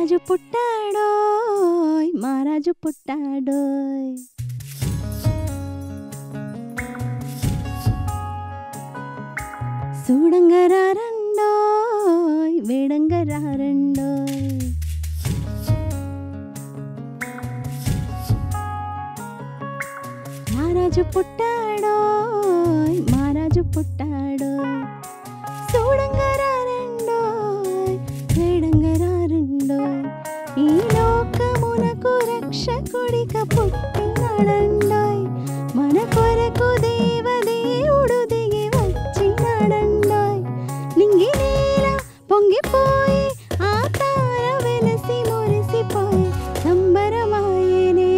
రాజు పుట్టాడోయ్ మహారాజు పుట్టాడోయ్ చూడంగరారండోయ్ వేడంగరారండోయ్ మహారాజు పుట్టాడోయ్ మహారాజు పుట్టాడోయ్ చూడంగరారండోయ్ వేడంగరారండోయ్ ఈ లోకమునకు రక్షకుడిగా పుట్టినాడండోయ్ మన కొరకు దేవదేవుడు దిగి వచ్చినాడండోయ్ నింగి నేల పొంగిపోయి ఆ తార వెలసి మురిసిపోయి సంబరమాయనే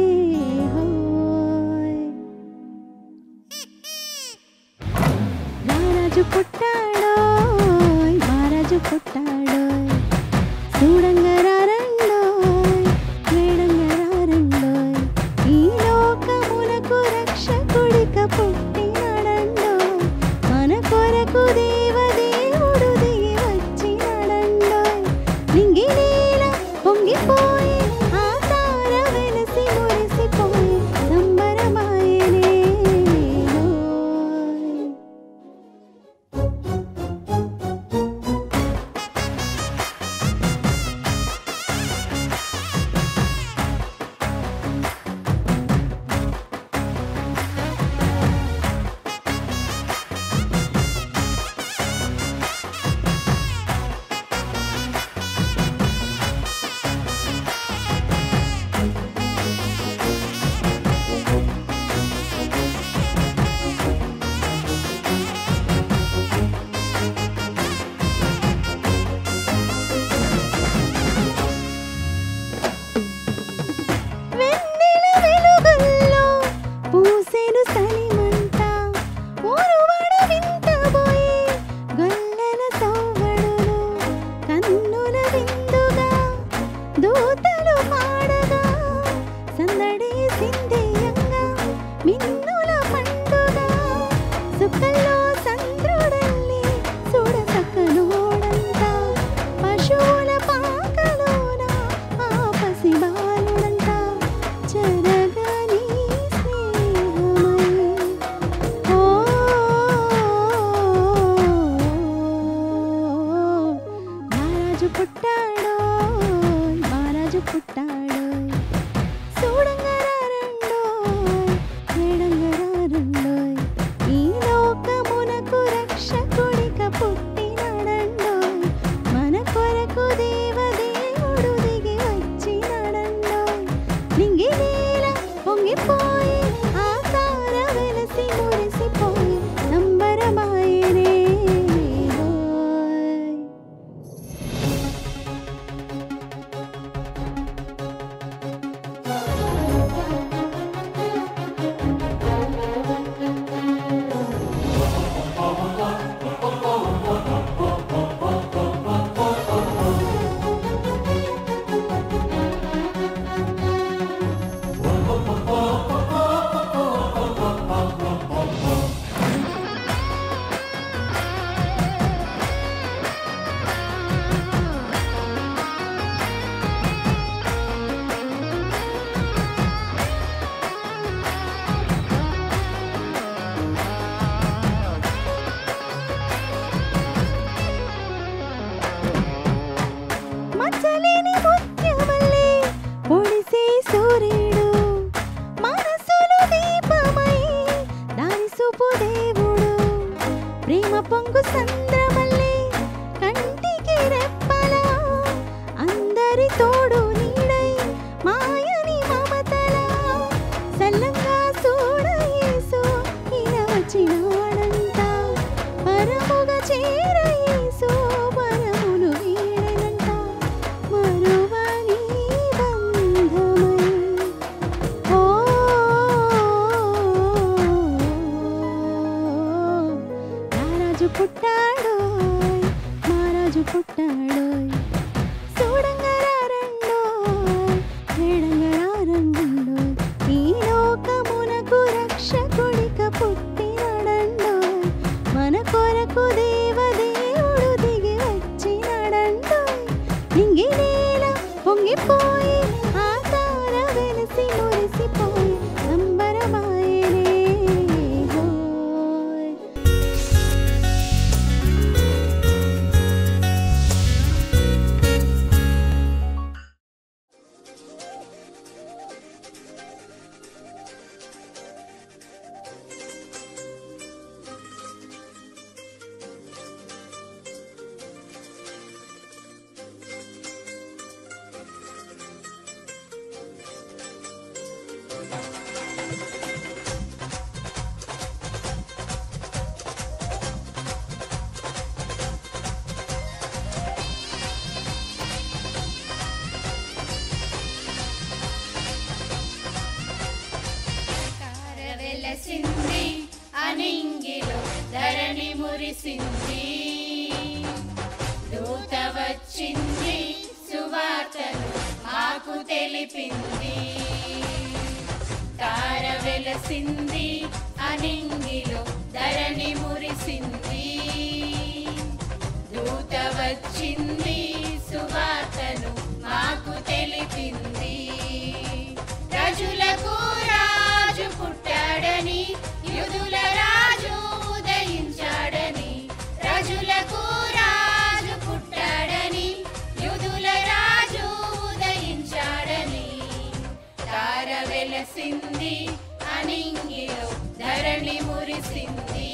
హోయ్ రారాజు పుట్టాడోయ్ మహారాజు పుట్టాడోయ్ చూడంగరారండోయ్ వేడంగరారండోయ్ ఈ లోకమునకు రక్షకుడిక పుట్టినాడండోయ్ మన కొరకు దేవదేవుడు దిగి వచ్చినాడండోయ్ నింగి నేల పొంగిపోయి ఆ తార వెలసి మురిసిపోయి సంబరమాయనే హోయ్. వెన్నెల వెలుగుల్లో పూసెను సలిమంట ఊరువడ వింటబోయి గొల్లల సౌవడులు కన్నుల విందుగా దూతలు పాడగా సందడి సింధియంగా మిన్నుల పండుగ సుఖల్లో సంద్రుడల్లి చూడ సక్కనోడంతా పశువుల పాకలోన ఆ పసిబాలుడంతా చెరగని స్నేహమై ఓ మహారాజు పుట్టాడోయ్ మహారాజు పుట్టాడోయ్ చూడంగరారండోయ్ వేడంగరారండోయ్ ఈ లోకమునకు రక్షకుడిక పుట్టినాడండోయ్ మన కొరకు దేవదేవుడు దిగి వచ్చినాడండోయ్ నింగి నేల పొంగిపోయి ఆ తార వెలసి మురిసిపోయి సంబరమాయనే హోయ్. మచ్చలేని ముత్యమల్లే పొడిసే సూర్యుడు మనసులు దీపమై దాని చూపు దేవుడు ప్రేమ పొంగు సంద్రమల్లే కంటికి రెప్పలా అందరి తోడు నీడై మాయని మమతలా సల్లంగా చూడ యేసు ఈయన వచ్చినాడంట పరముగా చేర యేసు పరమును వీడనంట మరువని బంధమై ఓ రారాజు పుట్టాడోయ్ మహారాజు పుట్టాడోయ్ చూడంగరారండోయ్ వేడంగ పొంగిపోయి ఆ తార వెలిసి మురిసిపోయి సంబరమాయనే హోయ్ వెలసింది అనింగిలో ధరణి మురిసింది దూత వచ్చింది సువార్తను మాకు తెలిపింది తార వెలసింది అనింగిలో ధరణి మురిసింది దూత వచ్చింది సువార్తను మాకు తెలిపింది రజులకు రాజు పుట్టాడని యుదుల రాజు ఉదయించాడని రజులకు రాజు పుట్టాడని యుదుల రాజు ఉదయించాడని తార వెలసింది అనింగిలో ధరణి మురిసింది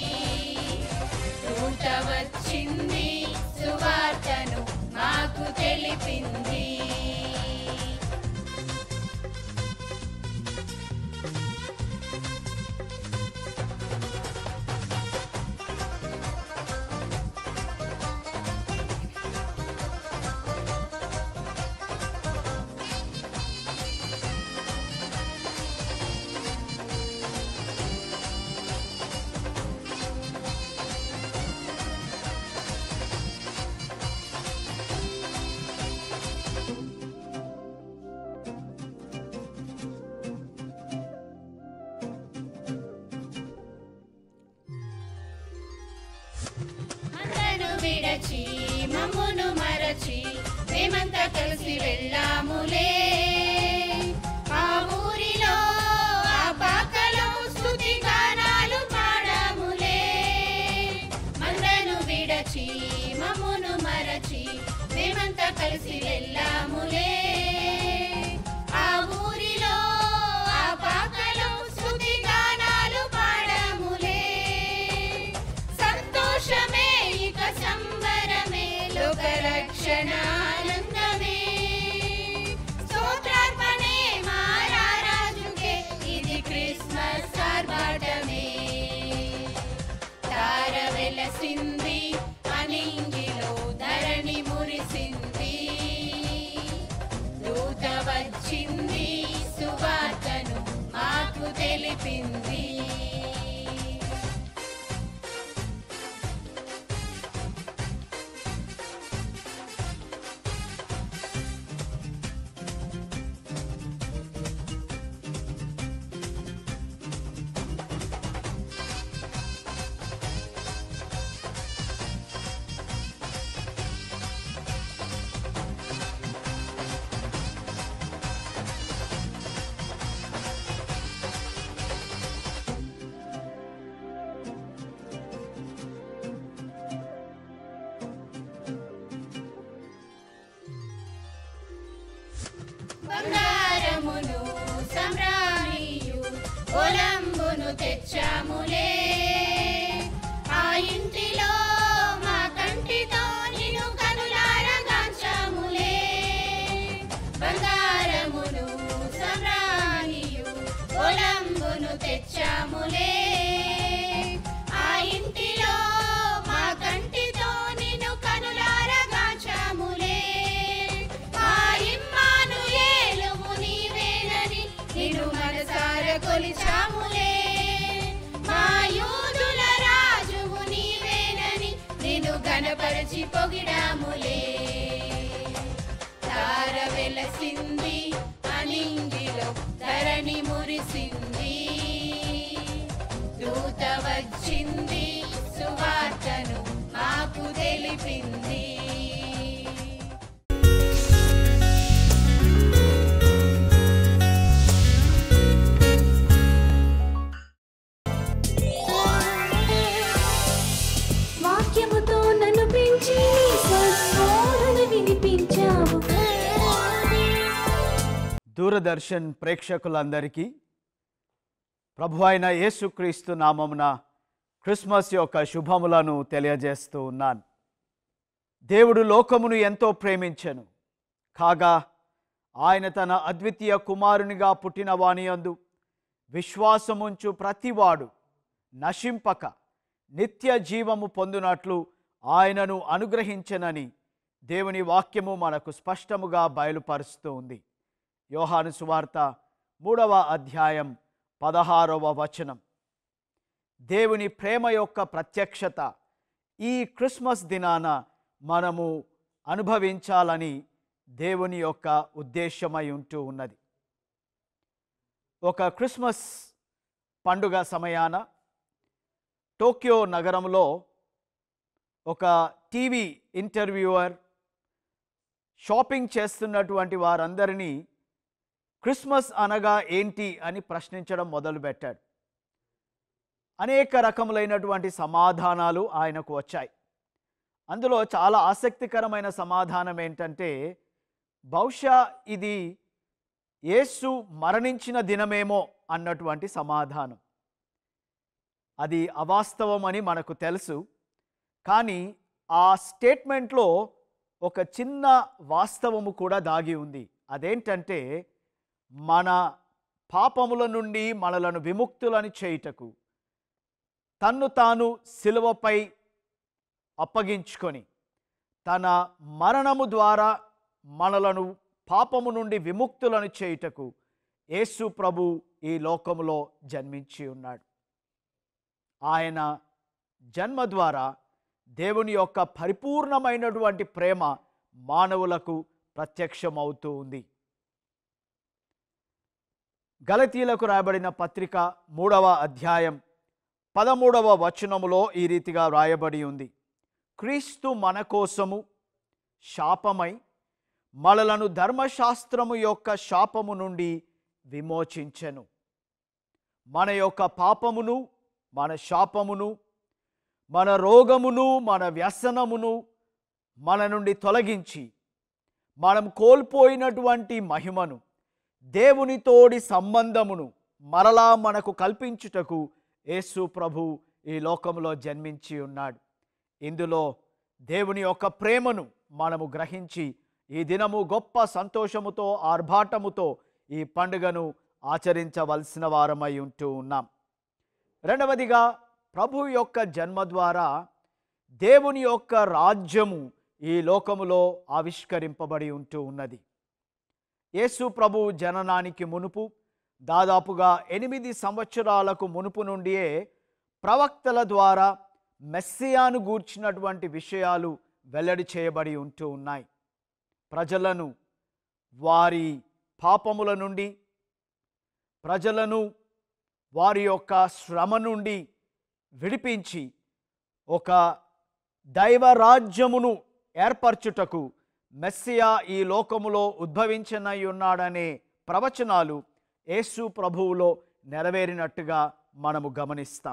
దూత వచ్చింది సువార్తను మాకు తెలిపింది అందరూ విడచి మమ్మును మరచి మేమంతా కలిసి వెళ్ళాములే ఆ ఊరిలో ఆ పాకలో స్తుతి గానాలు పాడాములే మందను విడచి మమ్మును మరచి మేమంతా కలిసి వెళ్ళాములే ఆ ఊరిలో ఆ పాకలో స్తుతి గానాలు పాడాములే సంతోషమే ఇక సంబరమే లోక రక్షణానందమే స్తోత్రార్పణే మారారాజుకే ఇది క్రిస్మస్ ఆర్భాటమే తార వెలసింది అనింగిలో ధరణి మురిసింది దూత వచ్చింది సువార్తను మాకు తెలిపింది బంగారమును సంరాణియు కొలంబును తెచ్చాములే ఆ ఇంటిలో మా కంటితో నిన్ను కనులారగాంచాములే బంగారమును సంరాణియు కొలంబును తెచ్చాములే ఆ ఇంటిలో మా కంటితో నిన్ను కనులారగాంచాములే ఆ ఇమ్మానుయేలువు నీవేనని నిన్ను మనసార కొలిచాములే మా యూదుల రాజువు నీవేనని నిన్ను గణపరచి పొగిడాములే తార వెలసింది అనింగిలో ధరణి మురిసింది దూత వచ్చింది సువార్తను మాకు తెలిపింది దూరదర్శన్ ప్రేక్షకులందరికీ ప్రభు అయిన యేసుక్రీస్తు నామమున క్రిస్మస్ యొక్క శుభములను తెలియజేస్తూ ఉన్నాను దేవుడు లోకమును ఎంతో ప్రేమించెను కాగా ఆయన తన అద్వితీయ కుమారునిగా పుట్టిన వానియందు విశ్వాసముంచు ప్రతివాడు నశింపక నిత్య జీవము పొందునట్లు ఆయనను అనుగ్రహించనని దేవుని వాక్యము మనకు స్పష్టముగా బయలుపరుస్తూ ఉంది యోహాను సువార్త మూడవ అధ్యాయం పదహారవ వచనం దేవుని ప్రేమ యొక్క ప్రత్యక్షత ఈ క్రిస్మస్ దినాన మనము అనుభవించాలని దేవుని యొక్క ఉద్దేశమై ఉంటూ ఉన్నది ఒక క్రిస్మస్ పండుగ సమయాన టోక్యో నగరంలో ఒక టీవీ ఇంటర్వ్యూవర్ షాపింగ్ చేస్తున్నటువంటి వారందరినీ క్రిస్మస్ అనగా ఏంటి అని ప్రశ్నించడం మొదలుపెట్టాడు అనేక రకములైనటువంటి సమాధానాలు ఆయనకు వచ్చాయి అందులో చాలా ఆసక్తికరమైన సమాధానం ఏంటంటే బహుశా ఇది యేసు మరణించిన దినమేమో అన్నటువంటి సమాధానం అది అవాస్తవమని మనకు తెలుసు కానీ ఆ స్టేట్మెంట్లో ఒక చిన్న వాస్తవము కూడా దాగి ఉంది అదేంటంటే మన పాపముల నుండి మనలను విముక్తులని చేయుటకు తన్ను తాను సిలువపై అప్పగించుకొని తన మరణము ద్వారా మనలను పాపము నుండి విముక్తులను చేయుటకు యేసు ప్రభు ఈ లోకములో జన్మించి ఉన్నాడు ఆయన జన్మ ద్వారా దేవుని యొక్క పరిపూర్ణమైనటువంటి ప్రేమ మానవులకు ప్రత్యక్షమవుతూ ఉంది గలతీలకు రాయబడిన పత్రిక మూడవ అధ్యాయం పదమూడవ వచనములో ఈ రీతిగా వ్రాయబడి ఉంది క్రీస్తు మన కోసము శాపమై మనలను ధర్మశాస్త్రము యొక్క శాపము నుండి విమోచించెను మన యొక్క పాపమును మన శాపమును మన రోగమును మన వ్యసనమును మన నుండి తొలగించి మనం కోల్పోయినటువంటి మహిమను దేవునితోడి సంబంధమును మరలా మనకు కల్పించుటకు యేసు ప్రభు ఈ లోకంలో జన్మించి ఉన్నాడు ఇందులో దేవుని యొక్క ప్రేమను మనము గ్రహించి ఈ దినము గొప్ప సంతోషముతో ఆర్భాటముతో ఈ పండుగను ఆచరించవలసిన వారమై ఉంటూ ఉన్నాం రెండవదిగా ప్రభు యొక్క జన్మ ద్వారా దేవుని యొక్క రాజ్యము ఈ లోకములో ఆవిష్కరింపబడి ఉంటూ ఉన్నది యేసు ప్రభు జననానికి మునుపు దాదాపుగా ఎనిమిది సంవత్సరాలకు మునుపు నుండియే ప్రవక్తల ద్వారా మెస్సియాను గూర్చినటువంటి విషయాలు వెల్లడి చేయబడి ఉంటూ ఉన్నాయి ప్రజలను వారి పాపముల నుండి ప్రజలను వారి యొక్క శ్రమ నుండి విడిపించి ఒక దైవరాజ్యమును ఏర్పరచుటకు మెస్సియా ఈ లోకములో ఉద్భవించనై ఉన్నాడనే ప్రవచనాలు యేసు ప్రభువులో నెరవేరినట్టుగా మనము గమనిస్తాం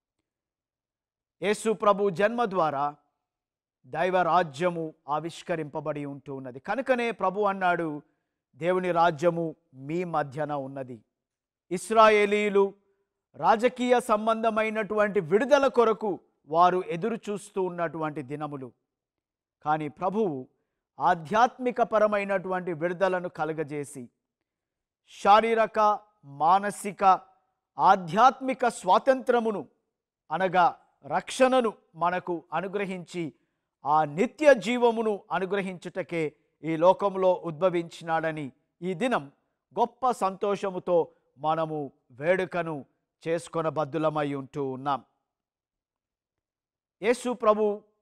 యేసు ప్రభు జన్మ ద్వారా దైవరాజ్యము ఆవిష్కరింపబడి ఉంటూ ఉన్నది కనుకనే ప్రభు అన్నాడు దేవుని రాజ్యము మీ మధ్యన ఉన్నది ఇస్రాయేలీలు రాజకీయ సంబంధమైనటువంటి విడుదల కొరకు వారు ఎదురు చూస్తూ ఉన్నటువంటి దినములు కానీ ప్రభువు ఆధ్యాత్మిక పరమైనటువంటి విడుదలను కలుగజేసి శారీరక మానసిక ఆధ్యాత్మిక స్వాతంత్రమును అనగా రక్షణను మనకు అనుగ్రహించి ఆ నిత్య జీవమును అనుగ్రహించుటకే ఈ లోకంలో ఉద్భవించినాడని ఈ దినం గొప్ప సంతోషముతో మనము వేడుకను చేసుకొనబద్దులమై ఉంటూ ఉన్నాం యేసు ప్రభు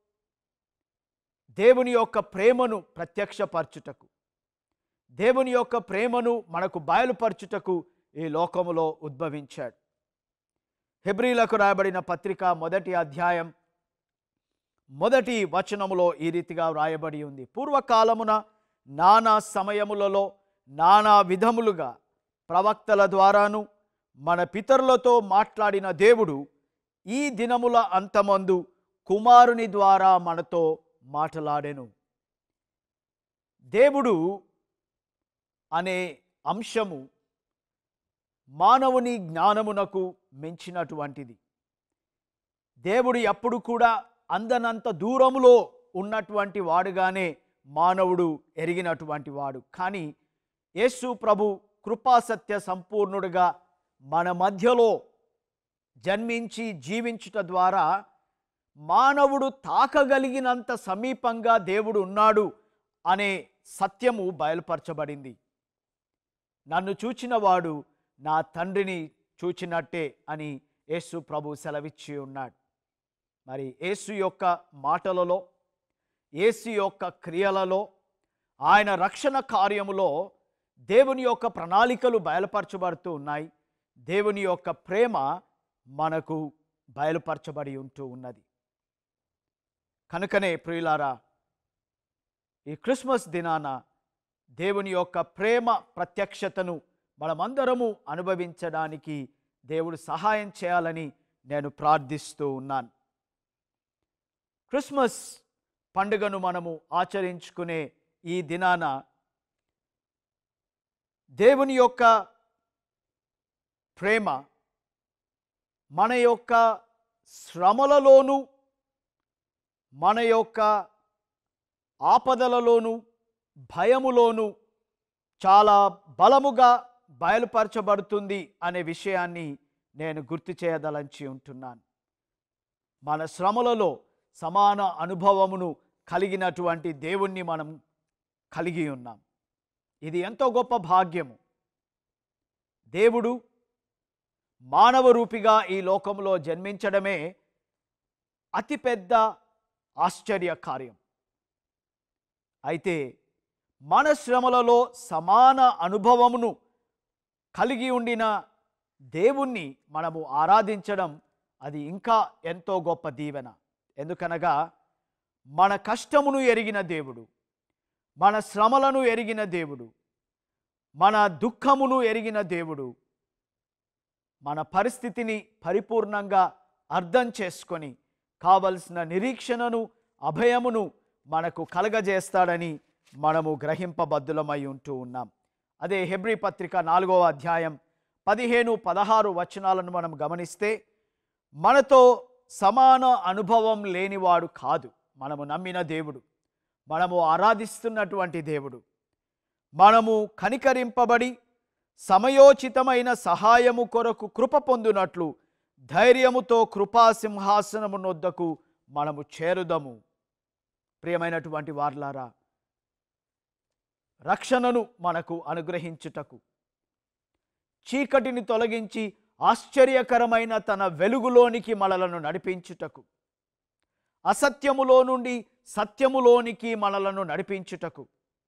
దేవుని యొక్క ప్రేమను ప్రత్యక్షపరచుటకు దేవుని యొక్క ప్రేమను మనకు బయలుపరచుటకు ఈ లోకములో ఉద్భవించాడు హెబ్రీలకు రాయబడిన పత్రిక మొదటి అధ్యాయం మొదటి వచనములో ఈ రీతిగా వ్రాయబడి ఉంది పూర్వకాలమున నానా సమయములలో నానా విధములుగా ప్రవక్తల ద్వారాను మన పితరులతో మాట్లాడిన దేవుడు ఈ దినముల అంతమందు కుమారుని ద్వారా మనతో మాట్లాడెను దేవుడు అనే అంశము మానవుని జ్ఞానమునకు మించినటువంటిది దేవుడు ఎప్పుడు కూడా అందనంత దూరములో ఉన్నటువంటి వాడుగానే మానవుడు ఎరిగినటువంటి వాడు కానీ యేసు ప్రభు కృపాసత్య సంపూర్ణుడుగా మన మధ్యలో జన్మించి జీవించుట ద్వారా మానవుడు తాకగలిగినంత సమీపంగా దేవుడు ఉన్నాడు అనే సత్యము బయలుపరచబడింది నన్ను చూచినవాడు నా తండ్రిని చూచినట్టే అని యేసు ప్రభు సెలవిచ్చి ఉన్నాడు మరి యేసు యొక్క మాటలలో యేసు యొక్క క్రియలలో ఆయన రక్షణ కార్యములో దేవుని యొక్క ప్రణాళికలు బయలుపరచబడుతూ ఉన్నాయి దేవుని యొక్క ప్రేమ మనకు బయలుపరచబడి ఉంటూ ఉన్నది కనుకనే ప్రియులారా ఈ క్రిస్మస్ దినాన దేవుని యొక్క ప్రేమ ప్రత్యక్షతను మనమందరము అనుభవించడానికి దేవుడు సహాయం చేయాలని నేను ప్రార్థిస్తూ ఉన్నాను క్రిస్మస్ పండుగను మనము ఆచరించుకునే ఈ దినాన దేవుని యొక్క ప్రేమ మన యొక్క శ్రమలలోనూ మన యొక్క ఆపదలలోనూ భయములోనూ చాలా బలముగా బయలుపరచబడుతుంది అనే విషయాన్ని నేను గుర్తు చేయదలంచి ఉంటున్నాను మన శ్రమలలో సమాన అనుభవమును కలిగినటువంటి దేవుణ్ణి మనం కలిగి ఉన్నాం ఇది ఎంతో గొప్ప భాగ్యము దేవుడు మానవ రూపిగా ఈ లోకంలో జన్మించడమే అతిపెద్ద ఆశ్చర్య కార్యం అయితే మన శ్రమలలో సమాన అనుభవమును కలిగి ఉండిన దేవుణ్ణి మనము ఆరాధించడం అది ఇంకా ఎంతో గొప్ప దీవెన ఎందుకనగా మన కష్టమును ఎరిగిన దేవుడు మన శ్రమలను ఎరిగిన దేవుడు మన దుఃఖమును ఎరిగిన దేవుడు మన పరిస్థితిని పరిపూర్ణంగా అర్థం చేసుకొని కావలసిన నిరీక్షణను అభయమును మనకు కలగజేస్తాడని మనము గ్రహింపబద్ధులమై ఉంటూ ఉన్నాం అదే హెబ్రి పత్రిక నాలుగవ అధ్యాయం పదిహేను పదహారు వచనాలను మనం గమనిస్తే మనతో సమాన అనుభవం లేనివాడు కాదు మనము నమ్మిన దేవుడు మనము ఆరాధిస్తున్నటువంటి దేవుడు మనము కనికరింపబడి సమయోచితమైన సహాయము కొరకు కృప పొందునట్లు ధైర్యముతో కృపా సింహాసనము నొద్దకు మనము చేరుదము ప్రియమైనటువంటి వార్లారా రక్షణను మనకు అనుగ్రహించుటకు చీకటిని తొలగించి ఆశ్చర్యకరమైన తన వెలుగులోనికి మనలను నడిపించుటకు అసత్యములో నుండి సత్యములోనికి మనలను నడిపించుటకు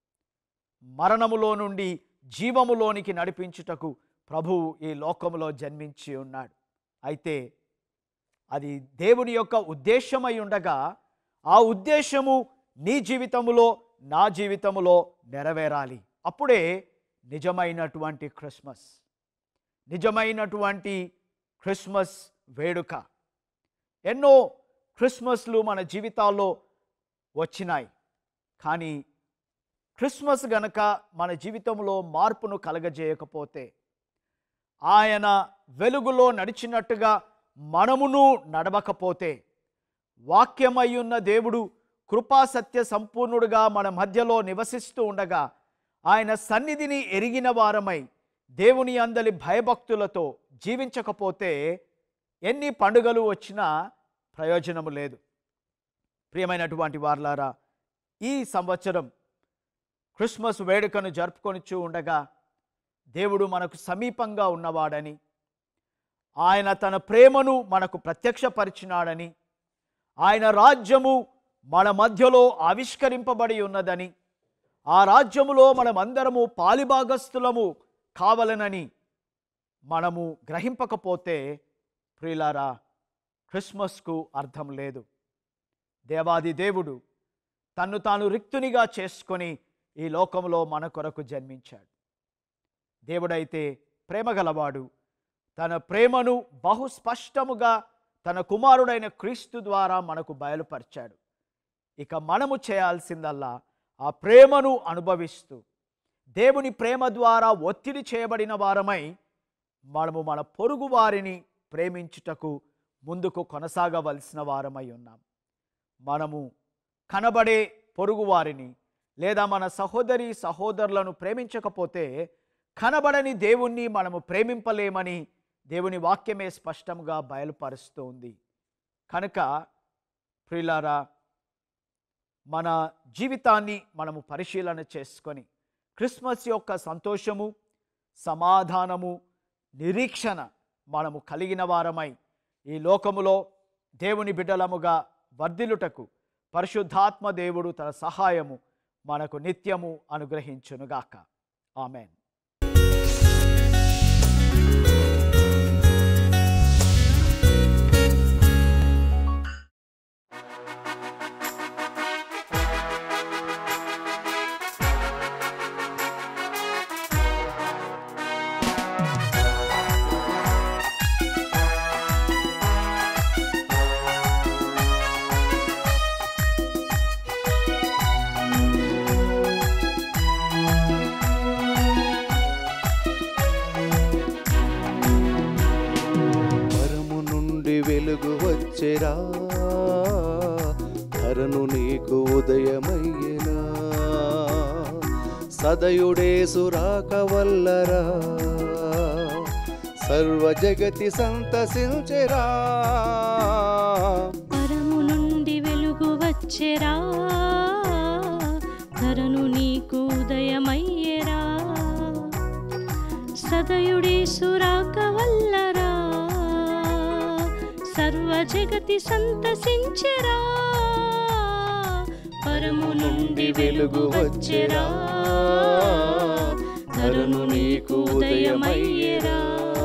మరణములో నుండి జీవములోనికి నడిపించుటకు ప్రభువు ఈ లోకములో జన్మించి ఉన్నాడు అయితే అది దేవుని యొక్క ఉద్దేశమై ఉండగా ఆ ఉద్దేశము నీ జీవితములో నా జీవితములో నెరవేరాలి అప్పుడే నిజమైనటువంటి క్రిస్మస్ నిజమైనటువంటి క్రిస్మస్ వేడుక ఎన్నో క్రిస్మస్లు మన జీవితాల్లో వచ్చినాయి కానీ క్రిస్మస్ గనక మన జీవితంలో మార్పును కలగజేయకపోతే ఆయన వెలుగులో నడిచినట్టుగా మనమును నడవకపోతే వాక్యమై ఉన్న దేవుడు కృపా సత్య సంపూర్ణుడుగా మన మధ్యలో నివసిస్తూ ఉండగా ఆయన సన్నిధిని ఎరిగిన వారమై దేవుని అందలి భయభక్తులతో జీవించకపోతే ఎన్ని పండుగలు వచ్చినా ప్రయోజనము లేదు ప్రియమైనటువంటి వార్లారా ఈ సంవత్సరం క్రిస్మస్ వేడుకను జరుపుకొనిచూ ఉండగా దేవుడు మనకు సమీపంగా ఉన్నవాడని ఆయన తన ప్రేమను మనకు ప్రత్యక్షపరిచినాడని ఆయన రాజ్యము మన మధ్యలో ఆవిష్కరింపబడి ఉన్నదని ఆ రాజ్యములో మనమందరము పాలిభాగస్థులము కావలనని మనము గ్రహింపకపోతే ప్రియులారా క్రిస్మస్కు అర్థం లేదు దేవాది దేవుడు తన్ను తాను రిక్తునిగా చేసుకొని ఈ లోకంలో మన కొరకు జన్మించాడు దేవుడైతే ప్రేమగలవాడు తన ప్రేమను బహు స్పష్టముగా తన కుమారుడైన క్రీస్తు ద్వారా మనకు బయలుపరిచాడు ఇక మనము చేయాల్సిందల్లా ఆ ప్రేమను అనుభవిస్తూ దేవుని ప్రేమ ద్వారా ఒత్తిడి చేయబడిన వారమై మనము మన పొరుగు వారిని ప్రేమించుటకు ముందుకు కొనసాగవలసిన వారమై ఉన్నాం మనము కనబడే పొరుగు వారిని లేదా మన సహోదరి సహోదరులను ప్రేమించకపోతే కనబడని దేవుణ్ణి మనము ప్రేమింపలేమని దేవుని వాక్యమే స్పష్టంగా బయలుపరుస్తూ ఉంది కనుక ప్రియులారా మన జీవితాన్ని మనము పరిశీలన చేసుకొని క్రిస్మస్ యొక్క సంతోషము సమాధానము నిరీక్షణ మనము కలిగిన వారమై ఈ లోకములో దేవుని బిడ్డలముగా వర్ధిల్లుటకు పరిశుద్ధాత్మ దేవుడు తన సహాయము మనకు నిత్యము అనుగ్రహించునుగాక ఆమెన్ పరము నుండి వెలుగు వచ్చెరా ధరను నీకు ఉదయమయ్యనా సదయుడేసు రాక వల్లరా సర్వ జగతి సంతసించెరా పరము నుండి వెలుగు వచ్చెరా ధరను నీకు ఉదయమయ్యేరా సదయుడే సురాక వల్లరా సర్వ జగతి సంతసించెరా పరము నుండి వెలుగు వచ్చెరా ధరను నీకు ఉదయమయ్యేరా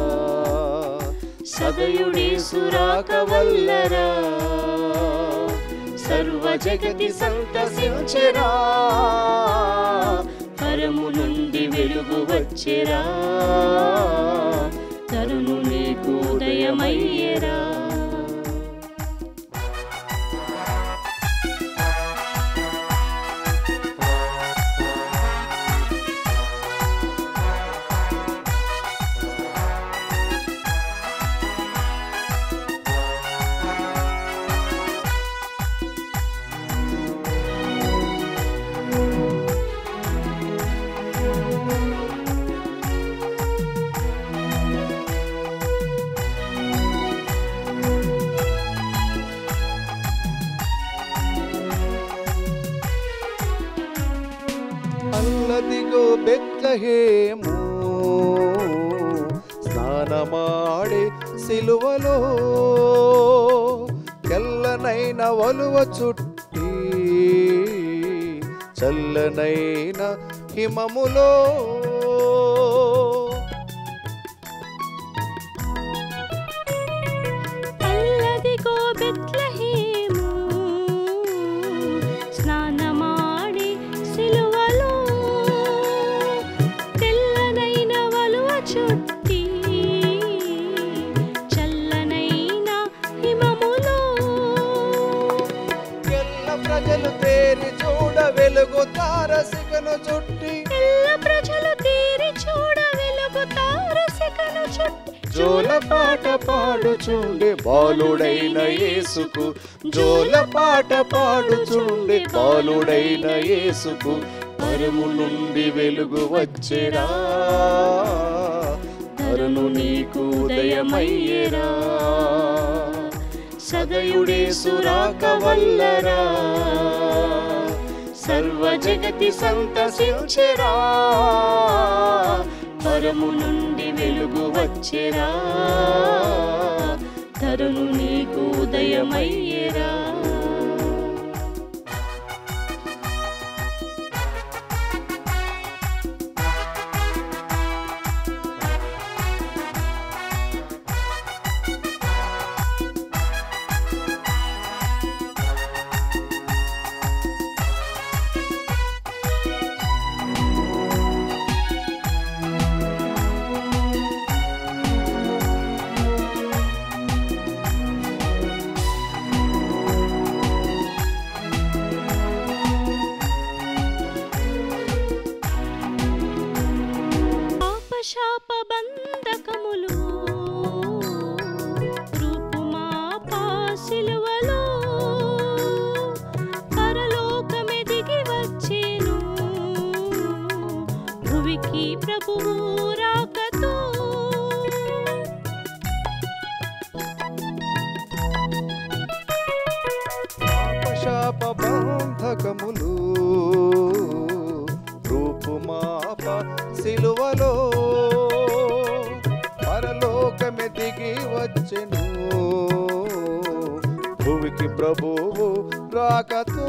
సదయుడే సురాక వల్లరా సర్వ జగతి సంతసించెరా పరము నుండి వెలుగు వచ్చెరా తరుణు నీకు ఉదయమయ్యేరా అల్లదిగో బెత్లహేము స్నానమాడే సిలువలో తెల్లనైన వలువ చుట్టి చల్లనైన హిమములో అల్లదిగో బెత్లహేము స్నానమాడి సిలువలో తెల్లనైన వలువ చుట్టి చల్లనైన హిమములో ఎల్ల ప్రజలు తేరి చూడ వెలుగు తారసికను చుట్టి ఎల్ల ప్రజలు తీరి చూడ వెలుగు తారసికను చుట్టి జోల పాట పాడుచుండే బాలుడైన యేసుకు జోల పాట పాడుచుండే బాలుడైన యేసుకు పరము నుండి వెలుగు వచ్చేరా తరును నీకు ఉదయమయ్యేరా సదయుడే సురాక వల్లరా సర్వ జగతి సంతసించెరా పరము నుండి వెలుగు వచ్చెరా తరును నీకు ఉదయమయ్యేరా నీ ప్రభువు రాకతో పాపశాప బంధకములు రూపుమాప సిలువలో పరలోకమె దిగి వచ్చెను భువికి ప్రభువు రాకతో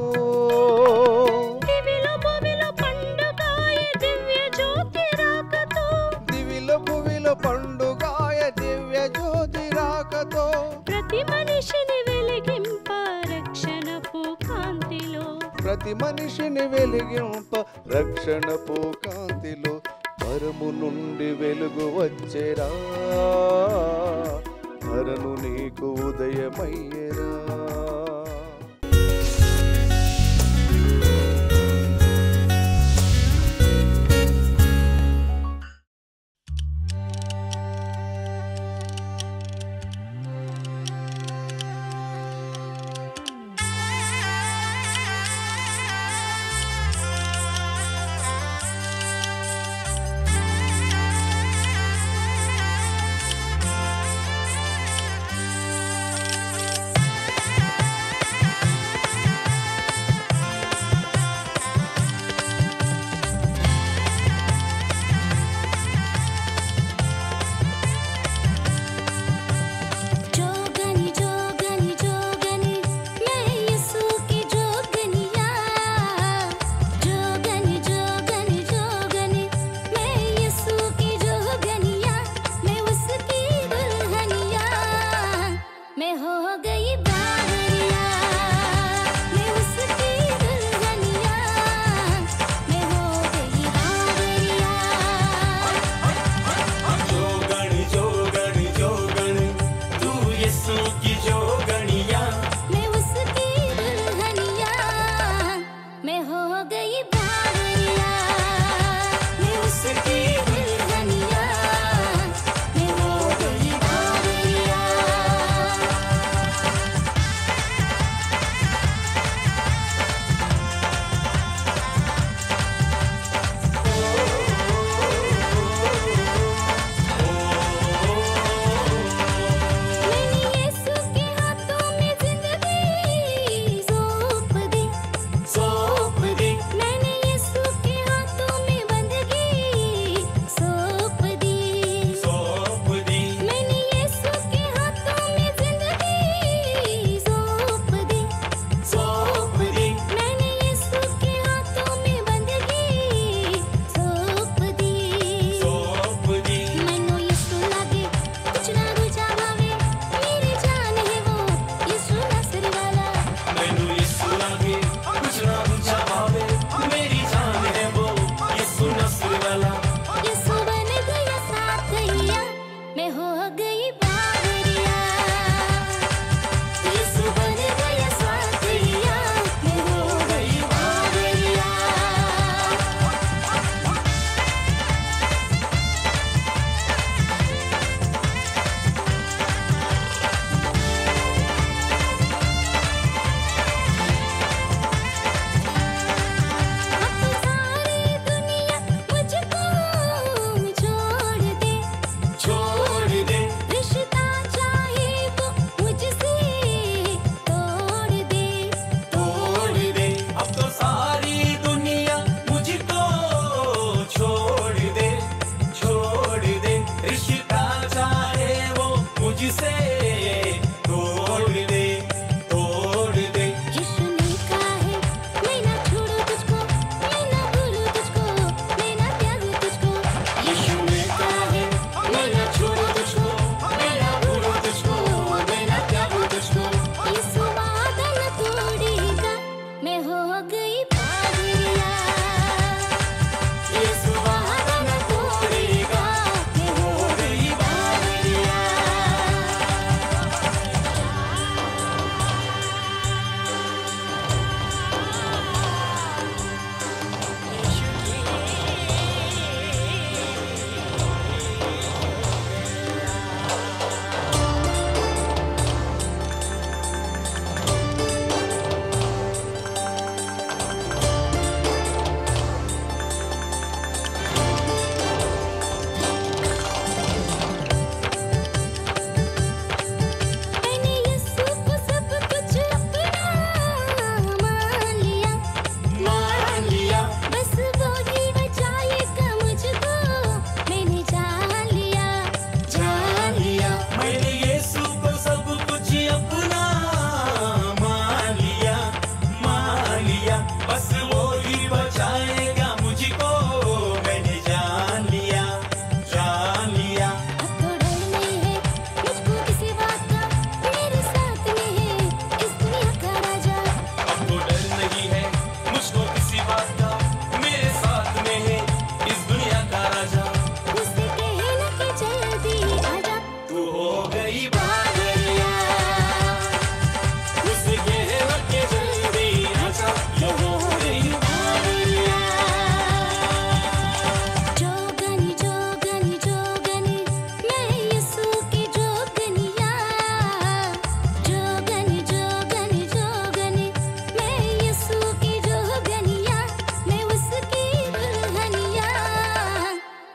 దివిలో భూమిలో పండుగాయ దివ్య జ్యోతి రాకతో దివిలో భువిలో పండుగాయ దివ్య జ్యోతి రాకతో ప్రతి మనిషిని వెలిగింప రక్షణపు కాంతిలో ప్రతి మనిషిని వెలిగింప రక్షణపు కాంతిలో పరము నుండి వెలుగు వచ్చేరా హరను నీకు ఉదయమయ్యరా ఆ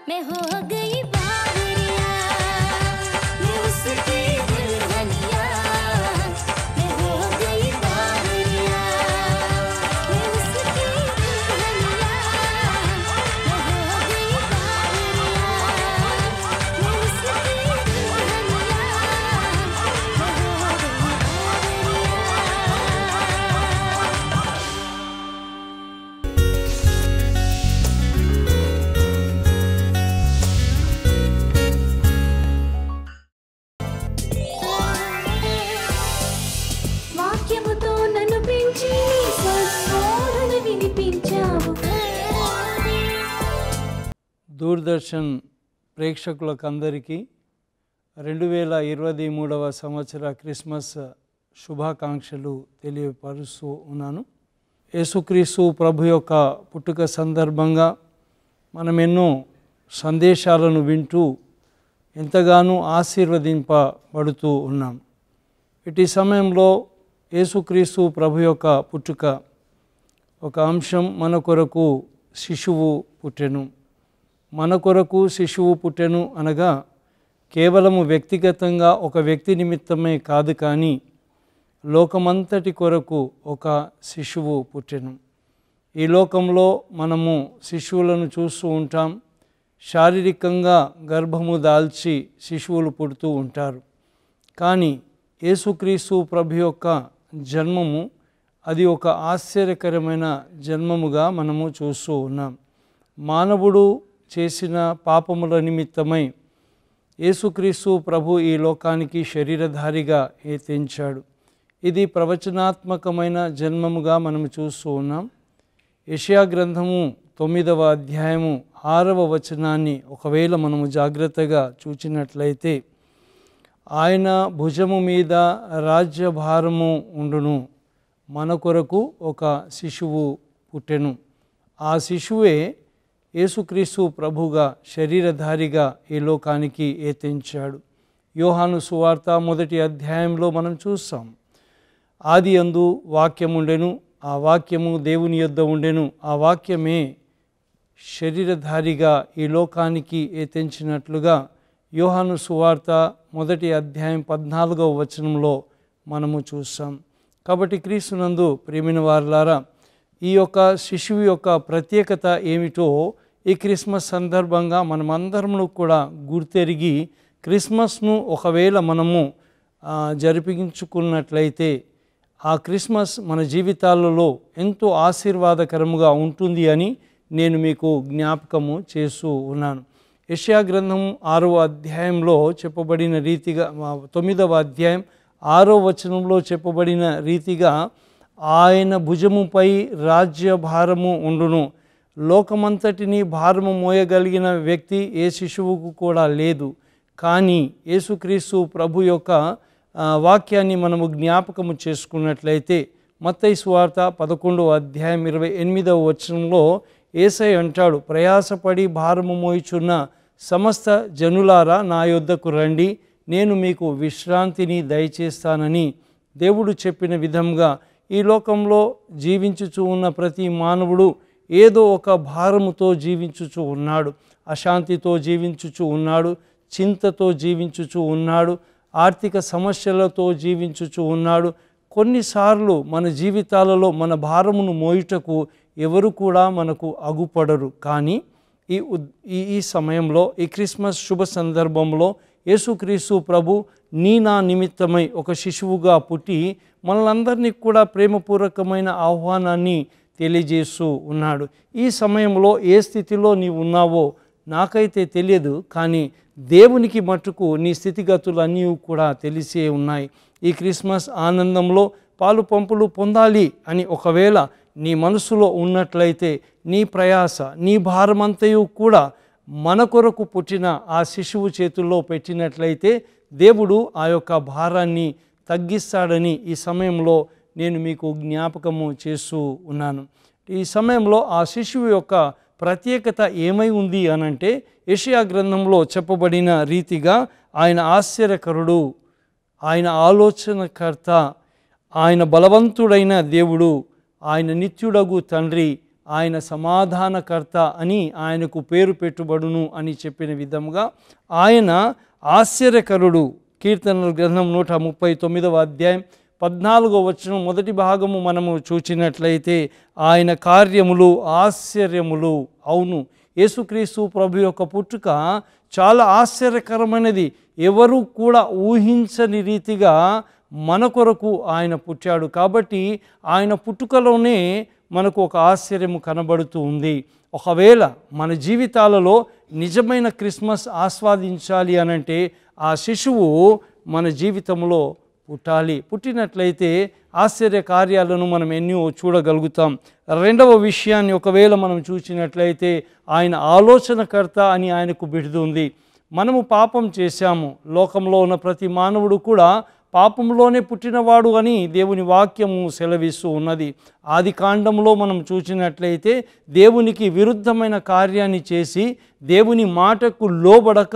मैं हो गई बावरिया मैं उसकी दुल्हनिया मैं हो गई बावरिया मैं उसकी दुल्हनिया मैं हो गई बावरिया मैं उसकी दुल्हनिया मैं हो गई बावरिया వాక్యముతో నన్ను పెంచి స్వస్వరణ వినిపించావు దూరదర్శన్ ప్రేక్షకులకందరికీ రెండు వేల ఇరవై మూడవ సంవత్సర క్రిస్మస్ శుభాకాంక్షలు తెలియపరుస్తూ ఉన్నాను యేసుక్రీస్తు ప్రభు యొక్క పుట్టుక సందర్భంగా మనం ఎన్నో సందేశాలను వింటూ ఎంతగానో ఆశీర్వదింపబడుతూ ఉన్నాం ఇటు సమయంలో యేసుక్రీస్తు ప్రభు యొక్క పుట్టుక ఒక అంశం మన కొరకు శిశువు పుట్టెను మన కొరకు శిశువు పుట్టెను అనగా కేవలము వ్యక్తిగతంగా ఒక వ్యక్తి నిమిత్తమే కాదు కానీ లోకమంతటి కొరకు ఒక శిశువు పుట్టెను ఈ లోకంలో మనము శిశువులను చూస్తూ ఉంటాం శారీరకంగా గర్భము దాల్చి శిశువులు పుడుతూ ఉంటారు కానీ యేసుక్రీస్తు ప్రభు యొక్క జన్మము అది ఒక ఆశ్చర్యకరమైన జన్మముగా మనము చూస్తూ ఉన్నాం మానవుడు చేసిన పాపముల నిమిత్తమై యేసుక్రీస్తు ప్రభు ఈ లోకానికి శరీరధారిగా ఏతించాడు ఇది ప్రవచనాత్మకమైన జన్మముగా మనం చూస్తూ ఉన్నాం యెషయా గ్రంథము తొమ్మిదవ అధ్యాయము ఆరవ వచనాన్ని ఒకవేళ మనము జాగ్రత్తగా చూచినట్లయితే ఆయన భుజము మీద రాజ్యభారము ఉండును మన కొరకు ఒక శిశువు పుట్టెను ఆ శిశువే యేసుక్రీస్తు ప్రభుగా శరీరధారిగా ఈ లోకానికి ఏతించాడు యోహాను సువార్త మొదటి అధ్యాయంలో మనం చూస్తాం ఆది అందు వాక్యముండెను ఆ వాక్యము దేవుని యొద్ద ఉండెను ఆ వాక్యమే శరీరధారిగా ఈ లోకానికి ఏతించినట్లుగా యోహాను సువార్త మొదటి అధ్యాయం పద్నాలుగవ వచనంలో మనము చూస్తాం కాబట్టి క్రీస్తునందు ప్రేమిన వారులారా ఈ యొక్క శిశువు యొక్క ప్రత్యేకత ఏమిటో ఈ క్రిస్మస్ సందర్భంగా మనమందరము కూడా గుర్తెరిగి క్రిస్మస్ను ఒకవేళ మనము ఆ, జరిపించుకున్నట్లయితే ఆ క్రిస్మస్ మన జీవితాలలో ఎంతో ఆశీర్వాదకరముగా ఉంటుంది అని నేను మీకు జ్ఞాపకము చేస్తూ ఉన్నాను యెషయా గ్రంథం ఆరవ అధ్యాయంలో చెప్పబడిన రీతిగా ఆ, తొమ్మిదవ అధ్యాయం ఆరో వచనంలో చెప్పబడిన రీతిగా ఆయన భుజముపై రాజ్య భారము ఉండును లోకమంతటిని భారము మోయగలిగిన వ్యక్తి ఏ శిశువుకు కూడా లేదు కానీ యేసుక్రీస్తు ప్రభు యొక్క ఆ, వాక్యాన్ని మనము జ్ఞాపకము చేసుకున్నట్లయితే మత్తయి సువార్త పదకొండవ అధ్యాయం ఇరవై ఎనిమిదవ వచనంలో ఏసై అంటాడు ప్రయాసపడి భారము మోయిచున్న సమస్త జనులారా నా యొద్దకు రండి నేను మీకు విశ్రాంతిని దయచేస్తానని దేవుడు చెప్పిన విధంగా ఈ లోకంలో జీవించుచు ఉన్న ప్రతి మానవుడు ఏదో ఒక భారముతో జీవించుచు ఉన్నాడు అశాంతితో జీవించుచు ఉన్నాడు చింతతో జీవించుచు ఉన్నాడు ఆర్థిక సమస్యలతో జీవించుచు ఉన్నాడు కొన్నిసార్లు మన జీవితాలలో మన భారమును మోయుటకు ఎవరు కూడా మనకు అగుపడరు కానీ ఈ ఉద్- ఈ ఈ సమయంలో ఈ క్రిస్మస్ శుభ సందర్భంలో యేసుక్రీస్తు ప్రభు నీ నా నిమిత్తమై ఒక శిశువుగా పుట్టి మనలందరినీ కూడా ప్రేమపూర్వకమైన ఆహ్వానాన్ని తెలియజేస్తూ ఉన్నాడు ఈ సమయంలో ఏ స్థితిలో నీవు ఉన్నావో నాకైతే తెలియదు కానీ దేవునికి మట్టుకు నీ స్థితిగతులు అన్నీ కూడా తెలిసే ఉన్నాయి ఈ క్రిస్మస్ ఆనందంలో పాలు పంపులు పొందాలి అని ఒకవేళ నీ మనసులో ఉన్నట్లయితే నీ ప్రయాస నీ భారమంతయు కూడా మన కొరకు పుట్టిన ఆ శిశువు చేతుల్లో పెట్టినట్లయితే దేవుడు ఆ యొక్క భారాన్ని తగ్గిస్తాడని ఈ సమయంలో నేను మీకు జ్ఞాపకము చేస్తూ ఉన్నాను ఈ సమయంలో ఆ శిశువు యొక్క ప్రత్యేకత ఏమై ఉంది అనంటే యెషయా గ్రంథంలో చెప్పబడిన రీతిగా ఆయన ఆశ్చర్యకరుడు ఆయన ఆలోచనకర్త ఆయన బలవంతుడైన దేవుడు ఆయన నిత్యుడగు తండ్రి ఆయన సమాధానకర్త అని ఆయనకు పేరు పెట్టుబడును అని చెప్పిన విధముగా ఆయన ఆశ్చర్యకరుడు కీర్తనల గ్రంథం నూట ముప్పై తొమ్మిదవ అధ్యాయం పద్నాలుగో వచనం మొదటి భాగము మనము చూచినట్లయితే ఆయన కార్యములు ఆశ్చర్యములు అవును యేసుక్రీస్తు ప్రభు యొక్క పుట్టుక చాలా ఆశ్చర్యకరమైనది ఎవరు కూడా ఊహించని రీతిగా మన కొరకు ఆయన పుట్టాడు కాబట్టి ఆయన పుట్టుకలోనే మనకు ఒక ఆశ్చర్యము కనబడుతూ ఉంది ఒకవేళ మన జీవితాలలో నిజమైన క్రిస్మస్ ఆస్వాదించాలి అనంటే ఆ శిశువు మన జీవితంలో పుట్టాలి పుట్టినట్లయితే ఆశ్చర్య కార్యాలను మనం ఎన్నో చూడగలుగుతాం రెండవ విషయాన్ని ఒకవేళ మనం చూసినట్లయితే ఆయన ఆలోచనకర్త అని ఆయనకు బిడుతుంది మనము పాపం చేశాము లోకంలో ఉన్న ప్రతి మానవుడు కూడా పాపంలోనే పుట్టినవాడు అని దేవుని వాక్యము సెలవిస్తూ ఉన్నది ఆది కాండంలో మనం చూసినట్లయితే దేవునికి విరుద్ధమైన కార్యాన్ని చేసి దేవుని మాటకు లోబడక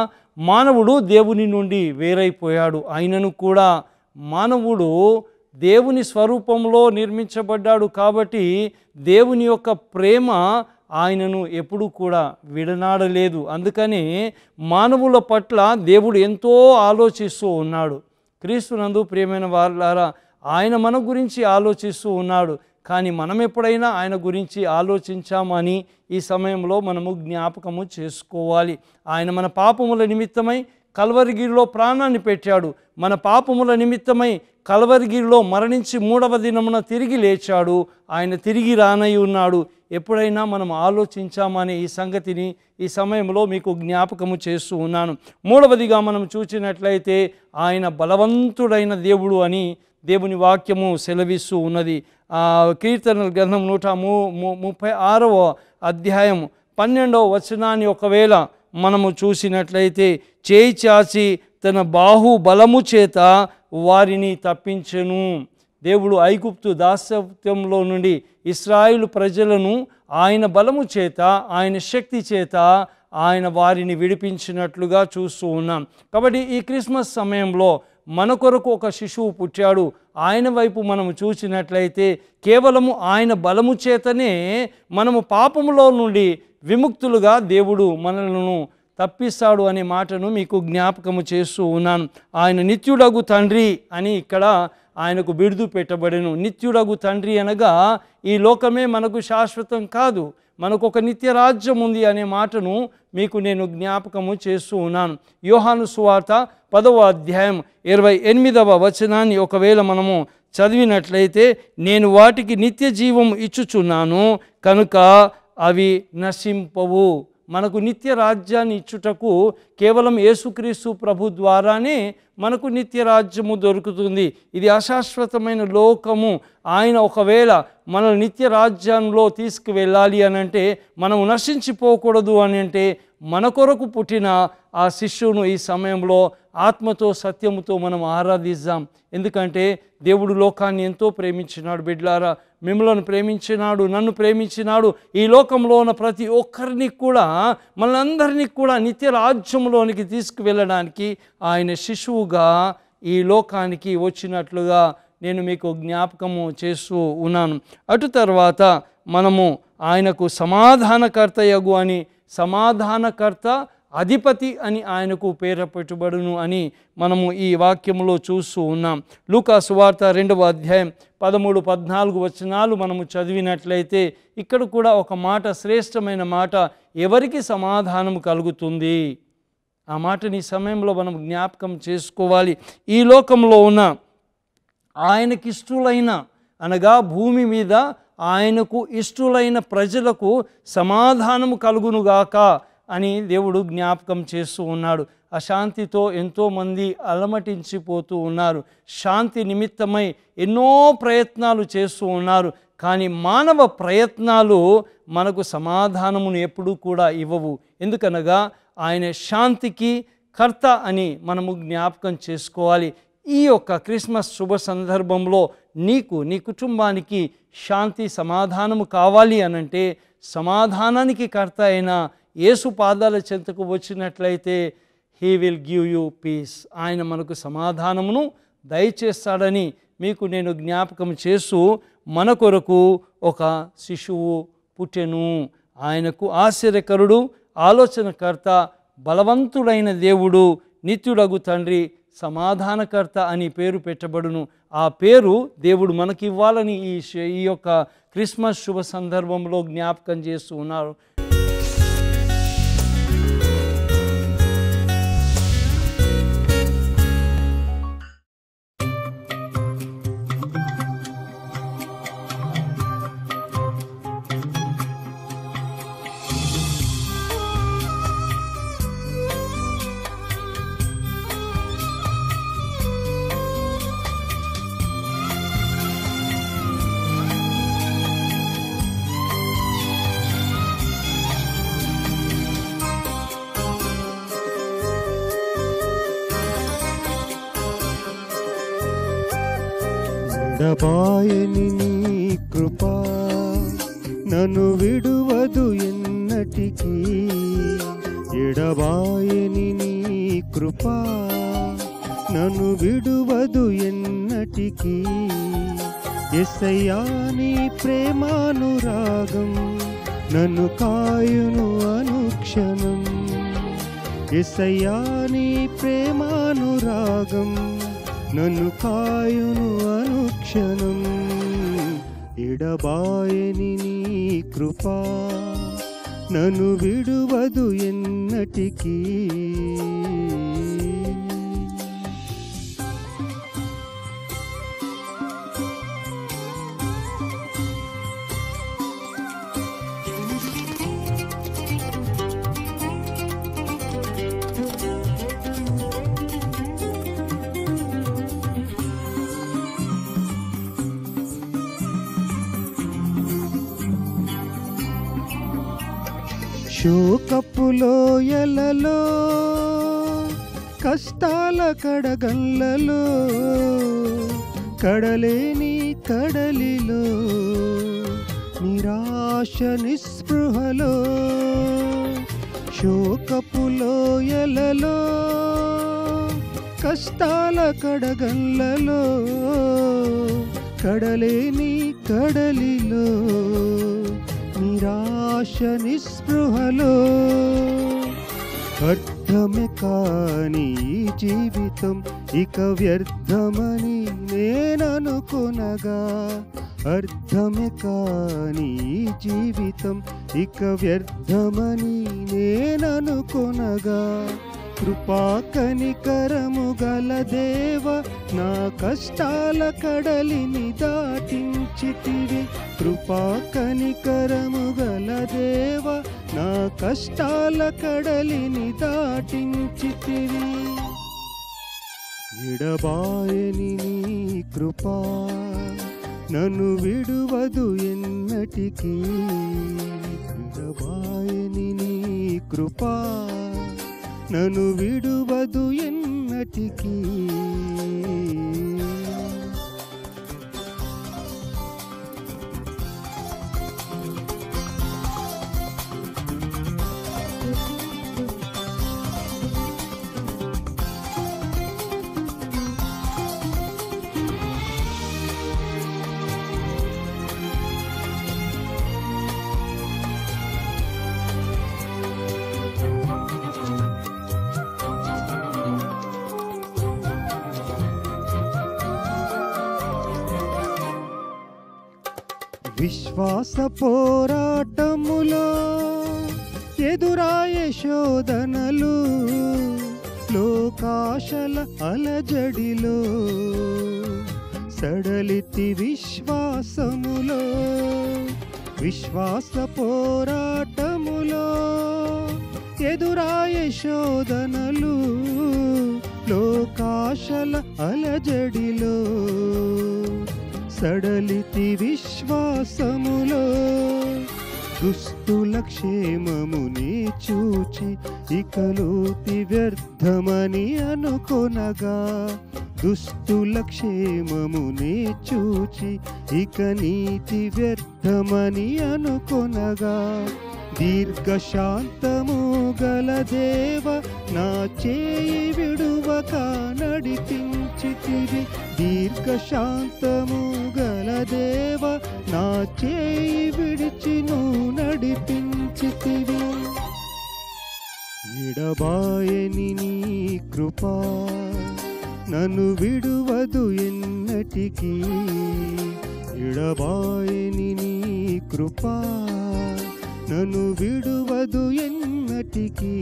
మానవుడు దేవుని నుండి వేరైపోయాడు అయినను కూడా మానవుడు దేవుని స్వరూపంలో నిర్మించబడ్డాడు కాబట్టి దేవుని యొక్క ప్రేమ ఆయనను ఎప్పుడూ కూడా విడనాడలేదు అందుకని మానవుల పట్ల దేవుడు ఎంతో ఆలోచిస్తూ ఉన్నాడు క్రీస్తునందు ప్రియమైన వారులారా ఆయన మన గురించి ఆలోచిస్తూ ఉన్నాడు కానీ మనం ఎప్పుడైనా ఆయన గురించి ఆలోచించామని ఈ సమయంలో మనము జ్ఞాపకము చేసుకోవాలి ఆయన మన పాపముల నిమిత్తమై కల్వరిగిరిలో ప్రాణాన్ని పెట్టాడు మన పాపముల నిమిత్తమై కల్వరిగిరిలో మరణించి మూడవ దినమున తిరిగి లేచాడు ఆయన తిరిగి రానై ఉన్నాడు ఎప్పుడైనా మనం ఆలోచించామనే ఈ సంగతిని ఈ సమయంలో మీకు జ్ఞాపకము చేస్తూ ఉన్నాను మూడవదిగా మనం చూసినట్లయితే ఆయన బలవంతుడైన దేవుడు అని దేవుని వాక్యము సెలవిస్తూ ఉన్నది ఆ కీర్తనల గ్రంథం నూట ము ము- ముప్పై ఆరవ అధ్యాయం పన్నెండవ వచనాన్ని ఒకవేళ మనము చూసినట్లయితే చేయి చాచి తన బాహు బలము చేత వారిని తప్పించెను దేవుడు ఐగుప్తు దాస్యత్వంలో నుండి ఇస్రాయిలు ప్రజలను ఆయన బలము చేత ఆయన శక్తి చేత ఆయన వారిని విడిపించినట్లుగా చూస్తూ ఉన్నాం కాబట్టి ఈ క్రిస్మస్ సమయంలో మన కొరకు ఒక శిశువు పుట్టాడు ఆయన వైపు మనము చూసినట్లయితే కేవలము ఆయన బలము చేతనే మనము పాపములో నుండి విముక్తులుగా దేవుడు మనలను తప్పిస్తాడు అనే మాటను మీకు జ్ఞాపకము చేస్తూ ఉన్నాను ఆయన నిత్యుడగు తండ్రి అని ఇక్కడ ఆయనకు బిడుదు పెట్టబడెను నిత్యుడగు తండ్రి అనగా ఈ లోకమే మనకు శాశ్వతం కాదు మనకు ఒక నిత్య రాజ్యం ఉంది అనే మాటను మీకు నేను జ్ఞాపకము చేస్తూ ఉన్నాను యోహాను సువార్త పదవ అధ్యాయం ఇరవై ఎనిమిదవ వచనాన్ని ఒకవేళ మనము చదివినట్లయితే నేను వాటికి నిత్య జీవం ఇచ్చుచున్నాను కనుక అవి నశింపవు మనకు నిత్య రాజ్యాన్ని ఇచ్చుటకు కేవలం యేసుక్రీస్తు ప్రభు ద్వారానే మనకు నిత్య రాజ్యము దొరుకుతుంది ఇది అశాశ్వతమైన లోకము ఆయన ఒకవేళ మన నిత్య రాజ్యంలో తీసుకువెళ్ళాలి అని అంటే మనం నశించిపోకూడదు అని అంటే మన కొరకు పుట్టిన ఆ శిష్యును ఈ సమయంలో ఆత్మతో సత్యముతో మనం ఆరాధిద్దాం ఎందుకంటే దేవుడు లోకాన్ని ఎంతో ప్రేమించినాడు బిడ్లారా మిమ్మల్ని ప్రేమించినాడు నన్ను ప్రేమించినాడు ఈ లోకంలో ఉన్న ప్రతి ఒక్కరిని కూడా మనందరినీ కూడా నిత్య రాజ్యంలోనికి తీసుకువెళ్ళడానికి ఆయన శిశువుగా ఈ లోకానికి వచ్చినట్లుగా నేను మీకు జ్ఞాపకము చేస్తూ ఉన్నాను అటు తర్వాత మనము ఆయనకు సమాధానకర్తయగు అని సమాధానకర్త అధిపతి అని ఆయనకు పేర పెట్టుబడును అని మనము ఈ వాక్యములో చూస్తూ ఉన్నాం లూకా సువార్త రెండవ అధ్యాయం పదమూడు పద్నాలుగు వచనాలు మనము చదివినట్లయితే ఇక్కడ కూడా ఒక మాట శ్రేష్టమైన మాట ఎవరికి సమాధానం కలుగుతుంది ఆ మాటని ఈ సమయంలో మనం జ్ఞాపకం చేసుకోవాలి ఈ లోకంలో ఉన్న ఆయనకి ఇష్టలైన అనగా భూమి మీద ఆయనకు ఇష్టలైన ప్రజలకు సమాధానము కలుగునుగాక అని దేవుడు జ్ఞాపకం చేస్తూ ఉన్నాడు అశాంతితో ఎంతోమంది అలమటించిపోతూ ఉన్నారు శాంతి నిమిత్తమై ఎన్నో ప్రయత్నాలు చేస్తూ ఉన్నారు కానీ మానవ ప్రయత్నాలు మనకు సమాధానమును ఎప్పుడూ కూడా ఇవ్వవు ఎందుకనగా ఆయన శాంతికి కర్త అని మనము జ్ఞాపకం చేసుకోవాలి ఈ యొక్క క్రిస్మస్ శుభ సందర్భంలో నీకు నీ కుటుంబానికి శాంతి సమాధానము కావాలి అనంటే సమాధానానికి కర్త అయిన యేసు పాదాల చెంతకు వచ్చినట్లయితే he will give you peace ఆయన మనకు సమాధానమును దయచేస్తాడని మీకు నేను జ్ఞాపకం చేస్తూ మన కొరకు ఒక శిశువు పుట్టెను ఆయనకు ఆశ్చర్యకరుడు ఆలోచనకర్త బలవంతుడైన దేవుడు నిత్యుడగు తండ్రి సమాధానకర్త అని పేరు పెట్టబడును ఆ పేరు దేవుడు మనకి ఇవ్వాలని ఈ శ- ఈ యొక్క క్రిస్మస్ శుభ సందర్భంలో జ్ఞాపకం చేస్తూ ఉన్నారు ఎడబాయని నీ కృప నన్ను విడువదు ఎన్నటికీ ఎడబాయని నీ కృప నన్ను విడువదు ఎన్నటికీ ఎస్సయ్యా నీ ప్రేమానురాగం నన్ను కాయును అనుక్షణం ఎస్సయ్యా నీ ప్రేమానురాగం నన్ను కాయును అనుక్షణం ఎడబాయని నీ కృపా నన్ను విడువదు ఎన్నటికీ శోకప్పులో ఎలలో కష్టాల కడగల్లలో కడలేని కడలిలో నిరాశ నిస్పృహలో శోకపులో ఎలలో కష్టాల కడగల్లలో కడలేని కడలిలో నిరాశ నిస్పృహలో అర్థమే కాని ఈ జీవితం ఇక వ్యర్థమని నేననుకొనగా అర్థమే కాని ఈ జీవితం ఇక వ్యర్థమని నేననుకొనగా కృపా కనికరము గల దేవ నా కష్టాల కడలిని దాటించితివి కృపా కనికరము గల దేవ నా కష్టాల కడలిని దాటించితివి ఎడబాయని నీ కృపా నన్ను విడువదు ఎన్నటికీ ఎడబాయని నీ కృపా నన్ను విడువదు ఎన్నటికీ విశ్వాస పోరాటములో ఎదురాయ శోధనలు లోకాశల అలజడిలో సడలితి విశ్వాసములో విశ్వాస పోరాటములో ఎదురాయ శోధనలు లోకాశల అలజడిలో సడలితి విశ్వాసములో దుస్తుల క్షేమముని చూచి ఇకలోతి వ్యర్థమని అనుకొనగా దుస్తుల క్షేమముని చూచి ఇక నీతి వ్యర్థమని అనుకొనగా దీర్ఘశాంతము గల దేవ నా చేయి విడువక నడిపించితివి దీర్ఘశాంతము గల దేవ నా చేయి విడిచి నువ్వు నడిపించితివి ఎడబాయని నీ కృపా నన్ను విడువదు ఎన్నటికీ ఎడబాయని నీ కృపా నన్ను విడువదు ఎన్నటికీ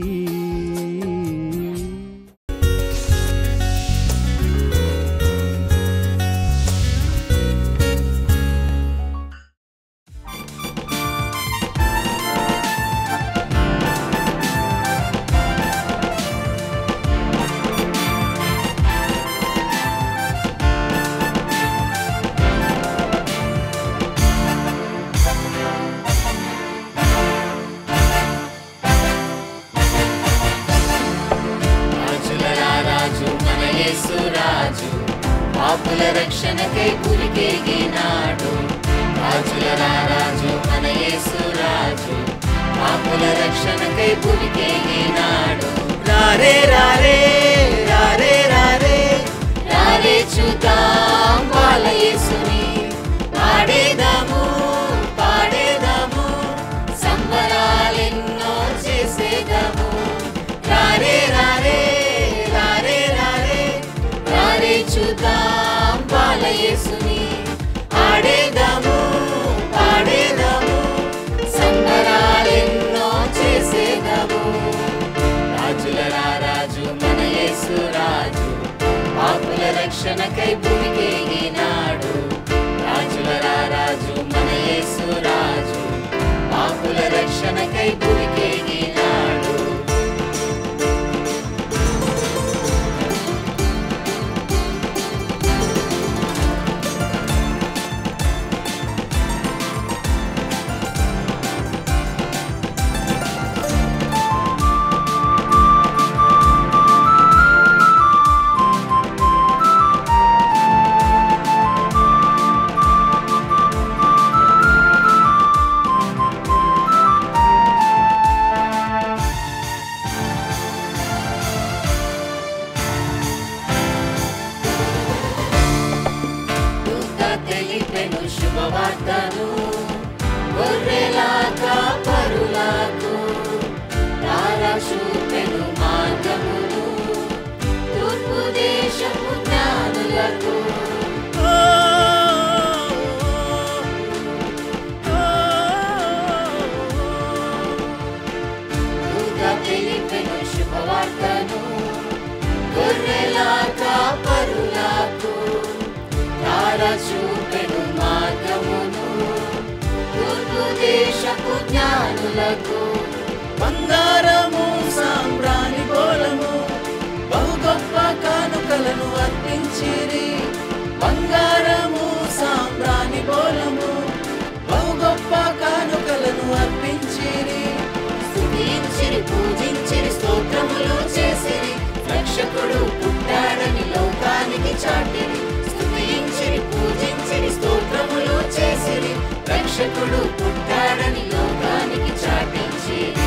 రాజులరా రాజు మన యేసు రాజు పాపుల రక్షణకై పురికేగినాడు రాజులరా రాజు మన యేసు రాజు పాపుల రక్షణకై పురికేగినాడు రారే రారే రారే రారే రారే చూద్దాం బాల యేసుని పాడేదాము పాడేదాము సంబరాలెన్నో చేసేదాము రారే రారే రారే రారే రారే చూద్దాం బాలయేసుని ఆడేదాము పాడేదాము సంబరాలెన్నో చేసేదాము రాజుల రాజు మన యేసు రాజు పాపుల రక్షణకై భూమికేగినాడు రాజుల రాజు మన యేసు రాజు పాపుల రక్షణకై భూమికేగినాడు దూత తెలిపెను శుభవార్తను గొర్రెల కాపరులకు తారా చూపెను మార్గమును తూర్పు దేశపు జ్ఞానులకు దూత తెలిపెను శుభవార్తను గొర్రెల కాపరులకు తారా చూపెను మార్గమును తూర్పు దేశపు జ్ఞానులకు బంగారము సాంబ్రాణి గోళము బహు గొప్ప కానుకలను అర్పించిరి బంగారము సాంబ్రాణి గోళము బహు గొప్ప కానుకలను అర్పించిరి స్తుతించిరి పూజించిరి స్తోత్రములు చేసిరి రక్షకుడు పుట్టాడని లోకానికి చాటిరి స్తుతించిరి పూజించిరి స్తోత్రములు చేసిరి రక్షకుడు పుట్టాడని లోకానికి చాటించిరి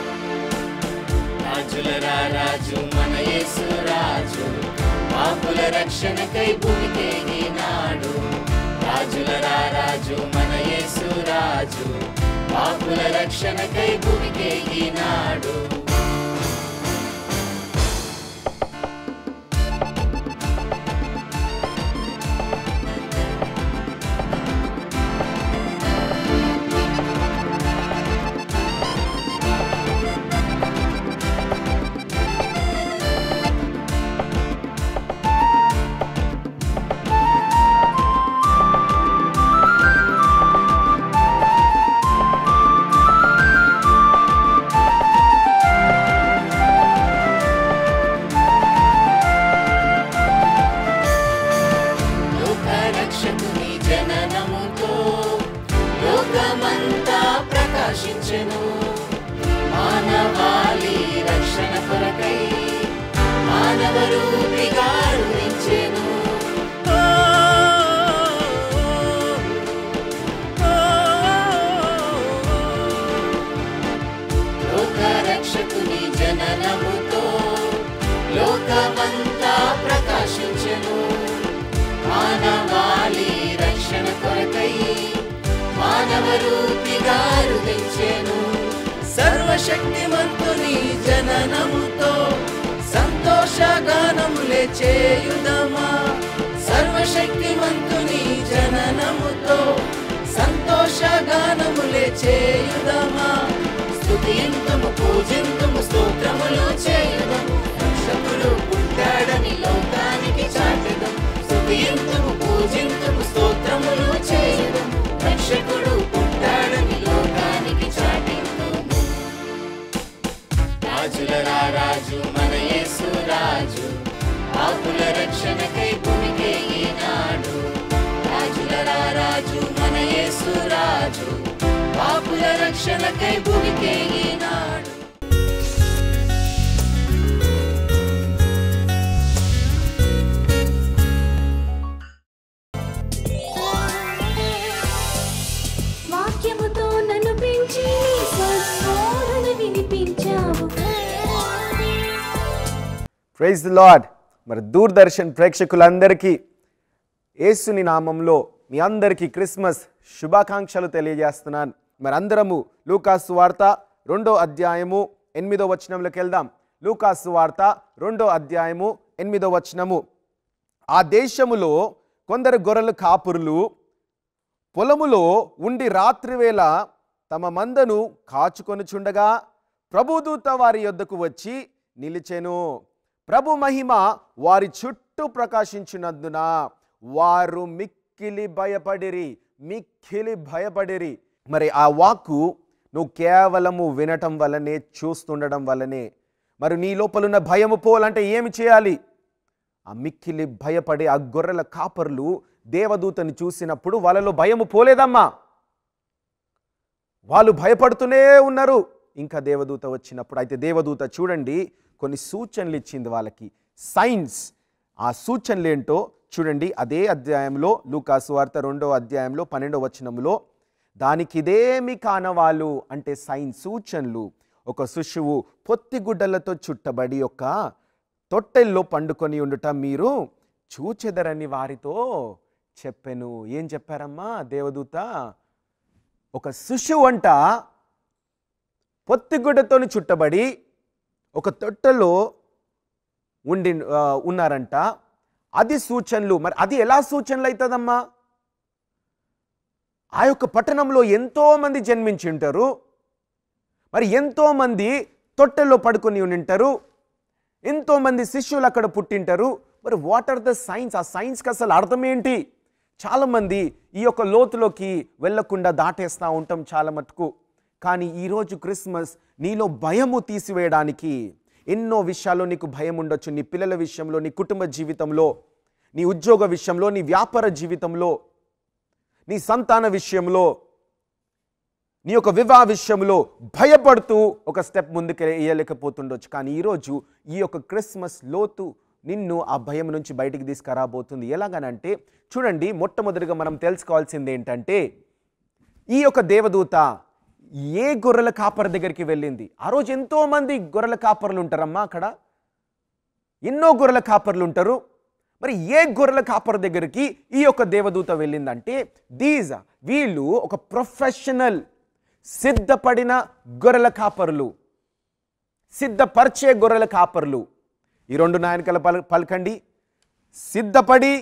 రాజులరా రాజు మన యేసు రాజు పాపుల రక్షణకై భూమికేగినాడు రాజులరా రాజు మన యేసు రాజు పాపుల రక్షణకై భూమికేగినాడు లోకమంతా ప్రకాశించెను మానవాళి రక్షణ కొరకై మానవ రూపిగా రుదించెను సర్వశక్తిమంతుని జననముతో సంతోషగానములే చేయుదమా సర్వశక్తిమంతుని జననముతో సంతోషగానములే చేయుదమా స్తుతింతుము పూజింతుము స్తోత్రములు చేయుదము రక్షకుడు పుట్టాడని లోకానికి చాటెదం స్తుతింతుము పూజింతుము స్తోత్రములు చేయుదము రక్షకుడు పుట్టాడని లోకానికి చాటెదము రాజుల రాజు మన యేసు రాజు పాపుల రక్షణకై భూమికి ఈనాడు రాజుల రాజు మన యేసు రాజు పాపుల రక్షణకై భూమికి ఈనాడు వాక్యముతో నన్ను పెంచి స్వస్వరణ వినిపించావు ప్రైజ్ ది లార్డ్ మరి దూరదర్శన్ ప్రేక్షకులందరికీ యేసుని నామంలో మీ అందరికీ క్రిస్మస్ శుభాకాంక్షలు తెలియజేస్తున్నాను మరి అందరము లూకాసు వార్త రెండో అధ్యాయము ఎనిమిదో వచనంలోకి వెళ్దాం లూకాసు వార్త రెండో అధ్యాయము ఎనిమిదో వచనము ఆ దేశములో కొందరు గొర్రెలు కాపురులు పొలములో ఉండి రాత్రివేళ తమ మందను కాచుకొనుచుండగా ప్రభుదూత వారి యొద్దకు వచ్చి నిలిచెను ప్రభు మహిమ వారి చుట్టూ ప్రకాశించినందున వారు మిక్కిలి భయపడిరి మిక్కిలి భయపడిరి మరి ఆ వాక్కు నువ్వు కేవలము వినటం వల్లనే చూస్తుండడం వల్లనే మరి నీ లోపలున్న భయము పోవాలంటే ఏమి చేయాలి ఆ మిక్కిలి భయపడే ఆ గొర్రెల కాపర్లు దేవదూతని చూసినప్పుడు వాళ్ళలో భయము పోలేదమ్మా వాళ్ళు భయపడుతూనే ఉన్నారు ఇంకా దేవదూత వచ్చినప్పుడు అయితే దేవదూత చూడండి కొన్ని సూచనలు ఇచ్చింది వాళ్ళకి సైన్స్ ఆ సూచనలు ఏంటో చూడండి అదే అధ్యాయంలో లూకాసు వార్త రెండో అధ్యాయంలో పన్నెండో వచనంలో దానికి ఇదేమి కానవాళ్ళు అంటే సైన్స్ సూచనలు ఒక శిశువు పొత్తిగుడ్డలతో చుట్టబడి ఒక తొట్టెల్లో పండుకొని ఉండుట మీరు చూచెదరని వారితో చెప్పెను ఏం చెప్పారమ్మా దేవదూత ఒక శిశువు అంట పొత్తిగుడ్డతోని చుట్టబడి ఒక తొట్టెలో ఉండి ఆ, ఉన్నారంట అది సూచనలు మరి అది ఎలా సూచనలు అవుతుందమ్మా ఆ యొక్క పట్టణంలో ఎంతో మంది జన్మించి ఉంటారు మరి ఎంతో మంది తొట్టెల్లో పడుకొని ఉంటారు ఎంతో మంది శిష్యులు అక్కడ పుట్టింటారు మరి వాట్ ఆర్ ద సైన్స్ ఆ సైన్స్కి అసలు అర్థం ఏంటి చాలామంది ఈ యొక్క లోతులోకి వెళ్ళకుండా దాటేస్తూ ఉంటాం చాలా మటుకు కానీ ఈరోజు క్రిస్మస్ నీలో భయము తీసివేయడానికి ఎన్నో విషయాల్లో నీకు భయం ఉండొచ్చు నీ పిల్లల విషయంలో నీ కుటుంబ జీవితంలో నీ ఉద్యోగ విషయంలో నీ వ్యాపార జీవితంలో నీ సంతాన విషయంలో నీ యొక్క వివాహ విషయంలో భయపడుతూ ఒక స్టెప్ ముందుకు వేయలేకపోతుండొచ్చు కానీ ఈరోజు ఈ యొక్క క్రిస్మస్ లోతు నిన్ను ఆ భయం నుంచి బయటికి తీసుకురాబోతుంది ఎలాగనంటే చూడండి మొట్టమొదటిగా మనం తెలుసుకోవాల్సింది ఏంటంటే ఈ యొక్క దేవదూత ఏ గొర్రెల కాపర్ దగ్గరికి వెళ్ళింది ఆ రోజు ఎంతో మంది గొర్రెల కాపర్లు ఉంటారమ్మా అక్కడ ఎన్నో గొర్రెల కాపర్లు ఉంటారు మరి ఏ గొర్రెల కాపర్ దగ్గరికి ఈ యొక్క దేవదూత వెళ్ళిందంటే దీస్ వీళ్ళు ఒక ప్రొఫెషనల్ సిద్ధపడిన గొర్రెల కాపరులు సిద్ధపరిచే గొర్రెల కాపర్లు ఈ రెండు నాయనకల పల పలకండి సిద్ధపడి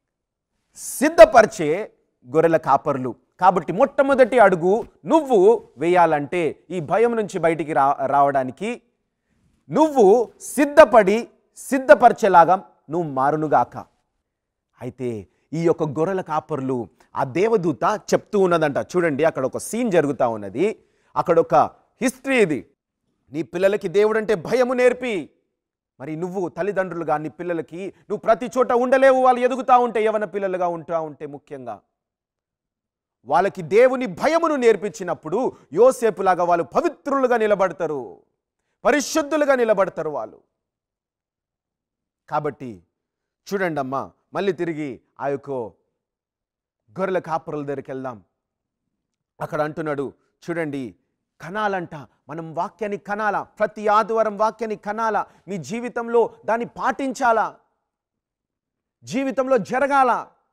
సిద్ధపరిచే గొర్రెల కాపర్లు కాబట్టి మొట్టమొదటి అడుగు నువ్వు వేయాలంటే ఈ భయం నుంచి బయటికి రా రావడానికి నువ్వు సిద్ధపడి సిద్ధపరిచేలాగా నువ్వు మారునుగాక అయితే ఈ యొక్క గొర్రెల కాపర్లు ఆ దేవదూత చెప్తూ ఉన్నదంట చూడండి అక్కడ ఒక సీన్ జరుగుతూ ఉన్నది అక్కడ ఒక హిస్టరీ ఇది నీ పిల్లలకి దేవుడు అంటే భయము నేర్పి మరి నువ్వు తల్లిదండ్రులుగా నీ పిల్లలకి నువ్వు ప్రతి చోట ఉండలేవు వాళ్ళు ఎదుగుతూ ఉంటే యవన పిల్లలుగా ఉంటా ఉంటే ముఖ్యంగా వాళ్ళకి దేవుని భయమును నేర్పించినప్పుడు యోసేపులాగా వాళ్ళు పవిత్రులుగా నిలబడతారు పరిశుద్ధులుగా నిలబడతారు వాళ్ళు కాబట్టి చూడండి అమ్మా మళ్ళీ తిరిగి ఆ యొక్క గొర్రెల కాపురల దగ్గరికి వెళ్దాం అక్కడ అంటున్నాడు చూడండి కనాలంట మనం వాక్యాన్ని కనాలా ప్రతి ఆదివారం వాక్యాన్ని కనాలా మీ జీవితంలో దాన్ని పాటించాలా జీవితంలో జరగాల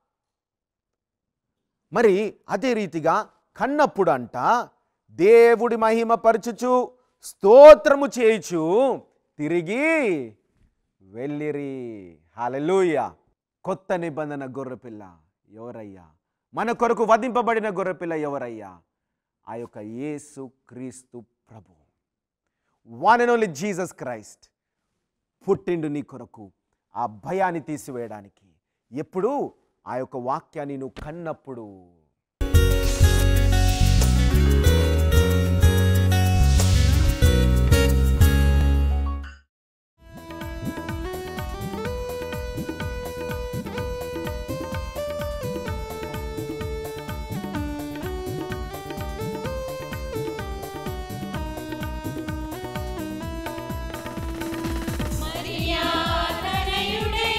మరి అదే రీతిగా కన్నప్పుడు అంట దేవుడి మహిమ పరచుచు స్తోత్రము చేయుచు తిరిగి వెళ్ళిరి హల్లెలూయ కొత్త నిబంధన గొర్రెపిల్ల ఎవరయ్యా మన కొరకు వధింపబడిన గొర్రెపిల్ల ఎవరయ్యా ఆ యొక్క యేసు క్రీస్తు ప్రభు one and only Jesus Christ పుట్టిండు నీ కొరకు ఆ భయాన్ని తీసివేయడానికి ఎప్పుడు ఆ యొక్క వాక్యాన్ని నువ్వు కన్నప్పుడు మరియాతనయుడై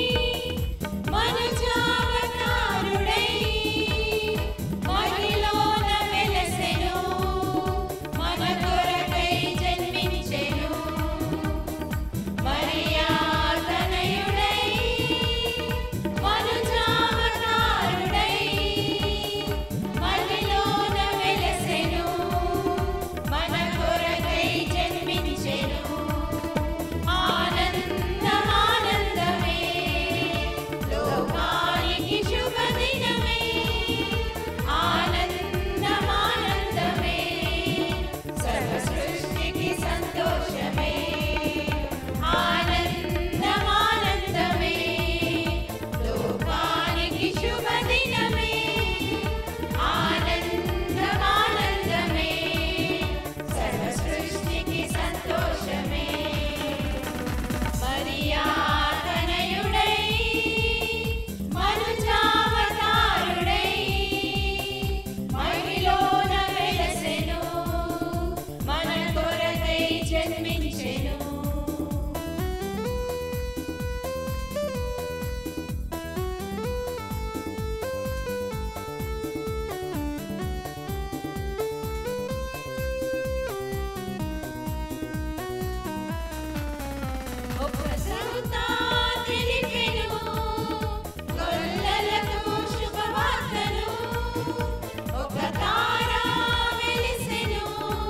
మనుజావతారుడై మహిలోన వెలసెను మన కొరకై జన్మించెను మరియాతనయుడై మనుజావతారుడై మహిలోన వెలసెను మన కొరకై జన్మించెను ఆనందమానందమే లోకానికి శుభదినమే ఆనందమానందమే సర్వ సృష్టికి సంతోషమే ఆనందమానందమే లోకానికి శుభదినమే ఆనందమానందమే సర్వ సృష్టికి సంతోషమే మరియాతనయుడై మనుజావతారుడై మహిలోన వెలసెను మన కొరకై జన్మించెను ఒక దూత తెలిపెను గొల్లలకు శుభవార్తను ఒక తార వెలిసెను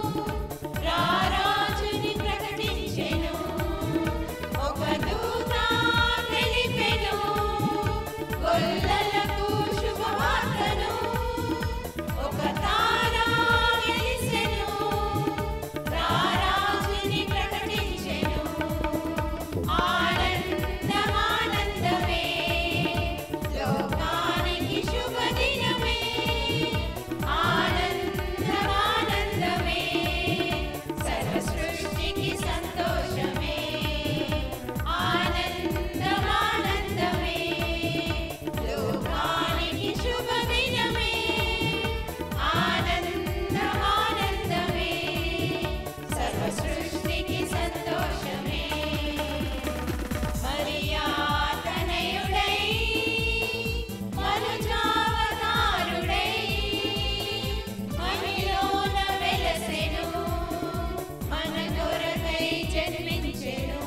రారాజుని ప్రకటించెను ఒక దూత తెలిపెను గొల్లలకు శుభవార్తను ఒక తార వెలిసెను రారాజుని ప్రకటించెను ఆనందమానందమే లోకానికి శుభదినమే ఆనందమానందమే సర్వ సృష్టికి సంతోషమే ఆనందమానందమే లోకానికి శుభదినమే ఆనందమానందమే సర్వ సృష్టికి సంతోషమే మరియాతనయుడై మనుజావతారుడై మహిలోన వెలసెను మన కొరకై జన్మించెను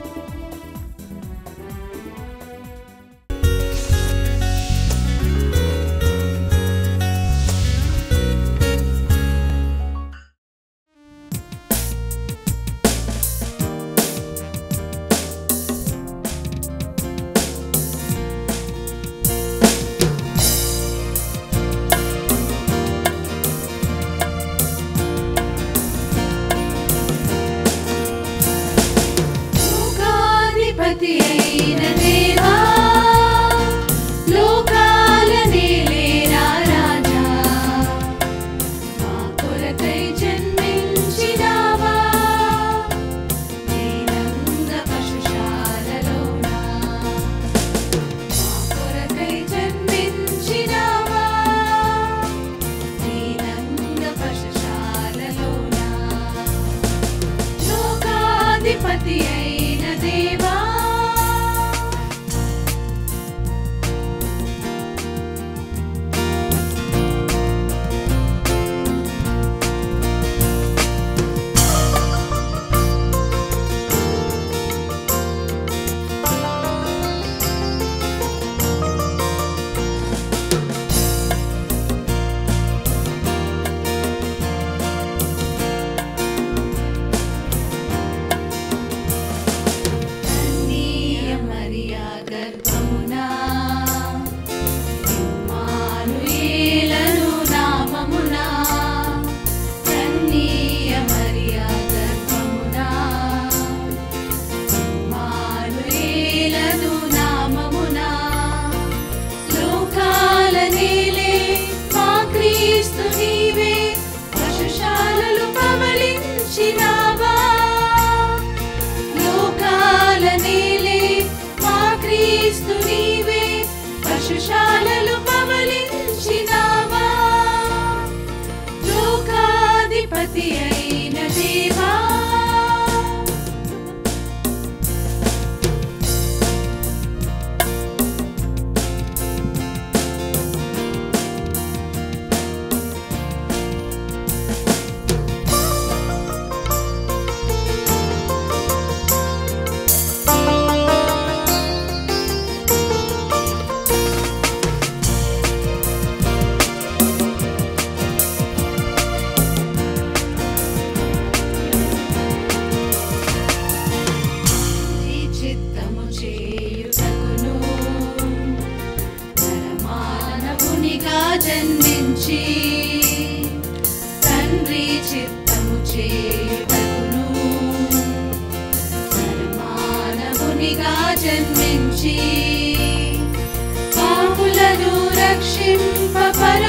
లోకాధిపతి అయిన దేవా లోకాల నేలేరా రాజా మా కొరకై జన్మించినావా నీలంగ పశుశాలలోనా మా కొరకై జన్మించినావా నీలంగ పశుశాలలోనా లోకాధిపతి అయిన దేవా మానవునిగా జన్మించి పాపులను రక్షింప పర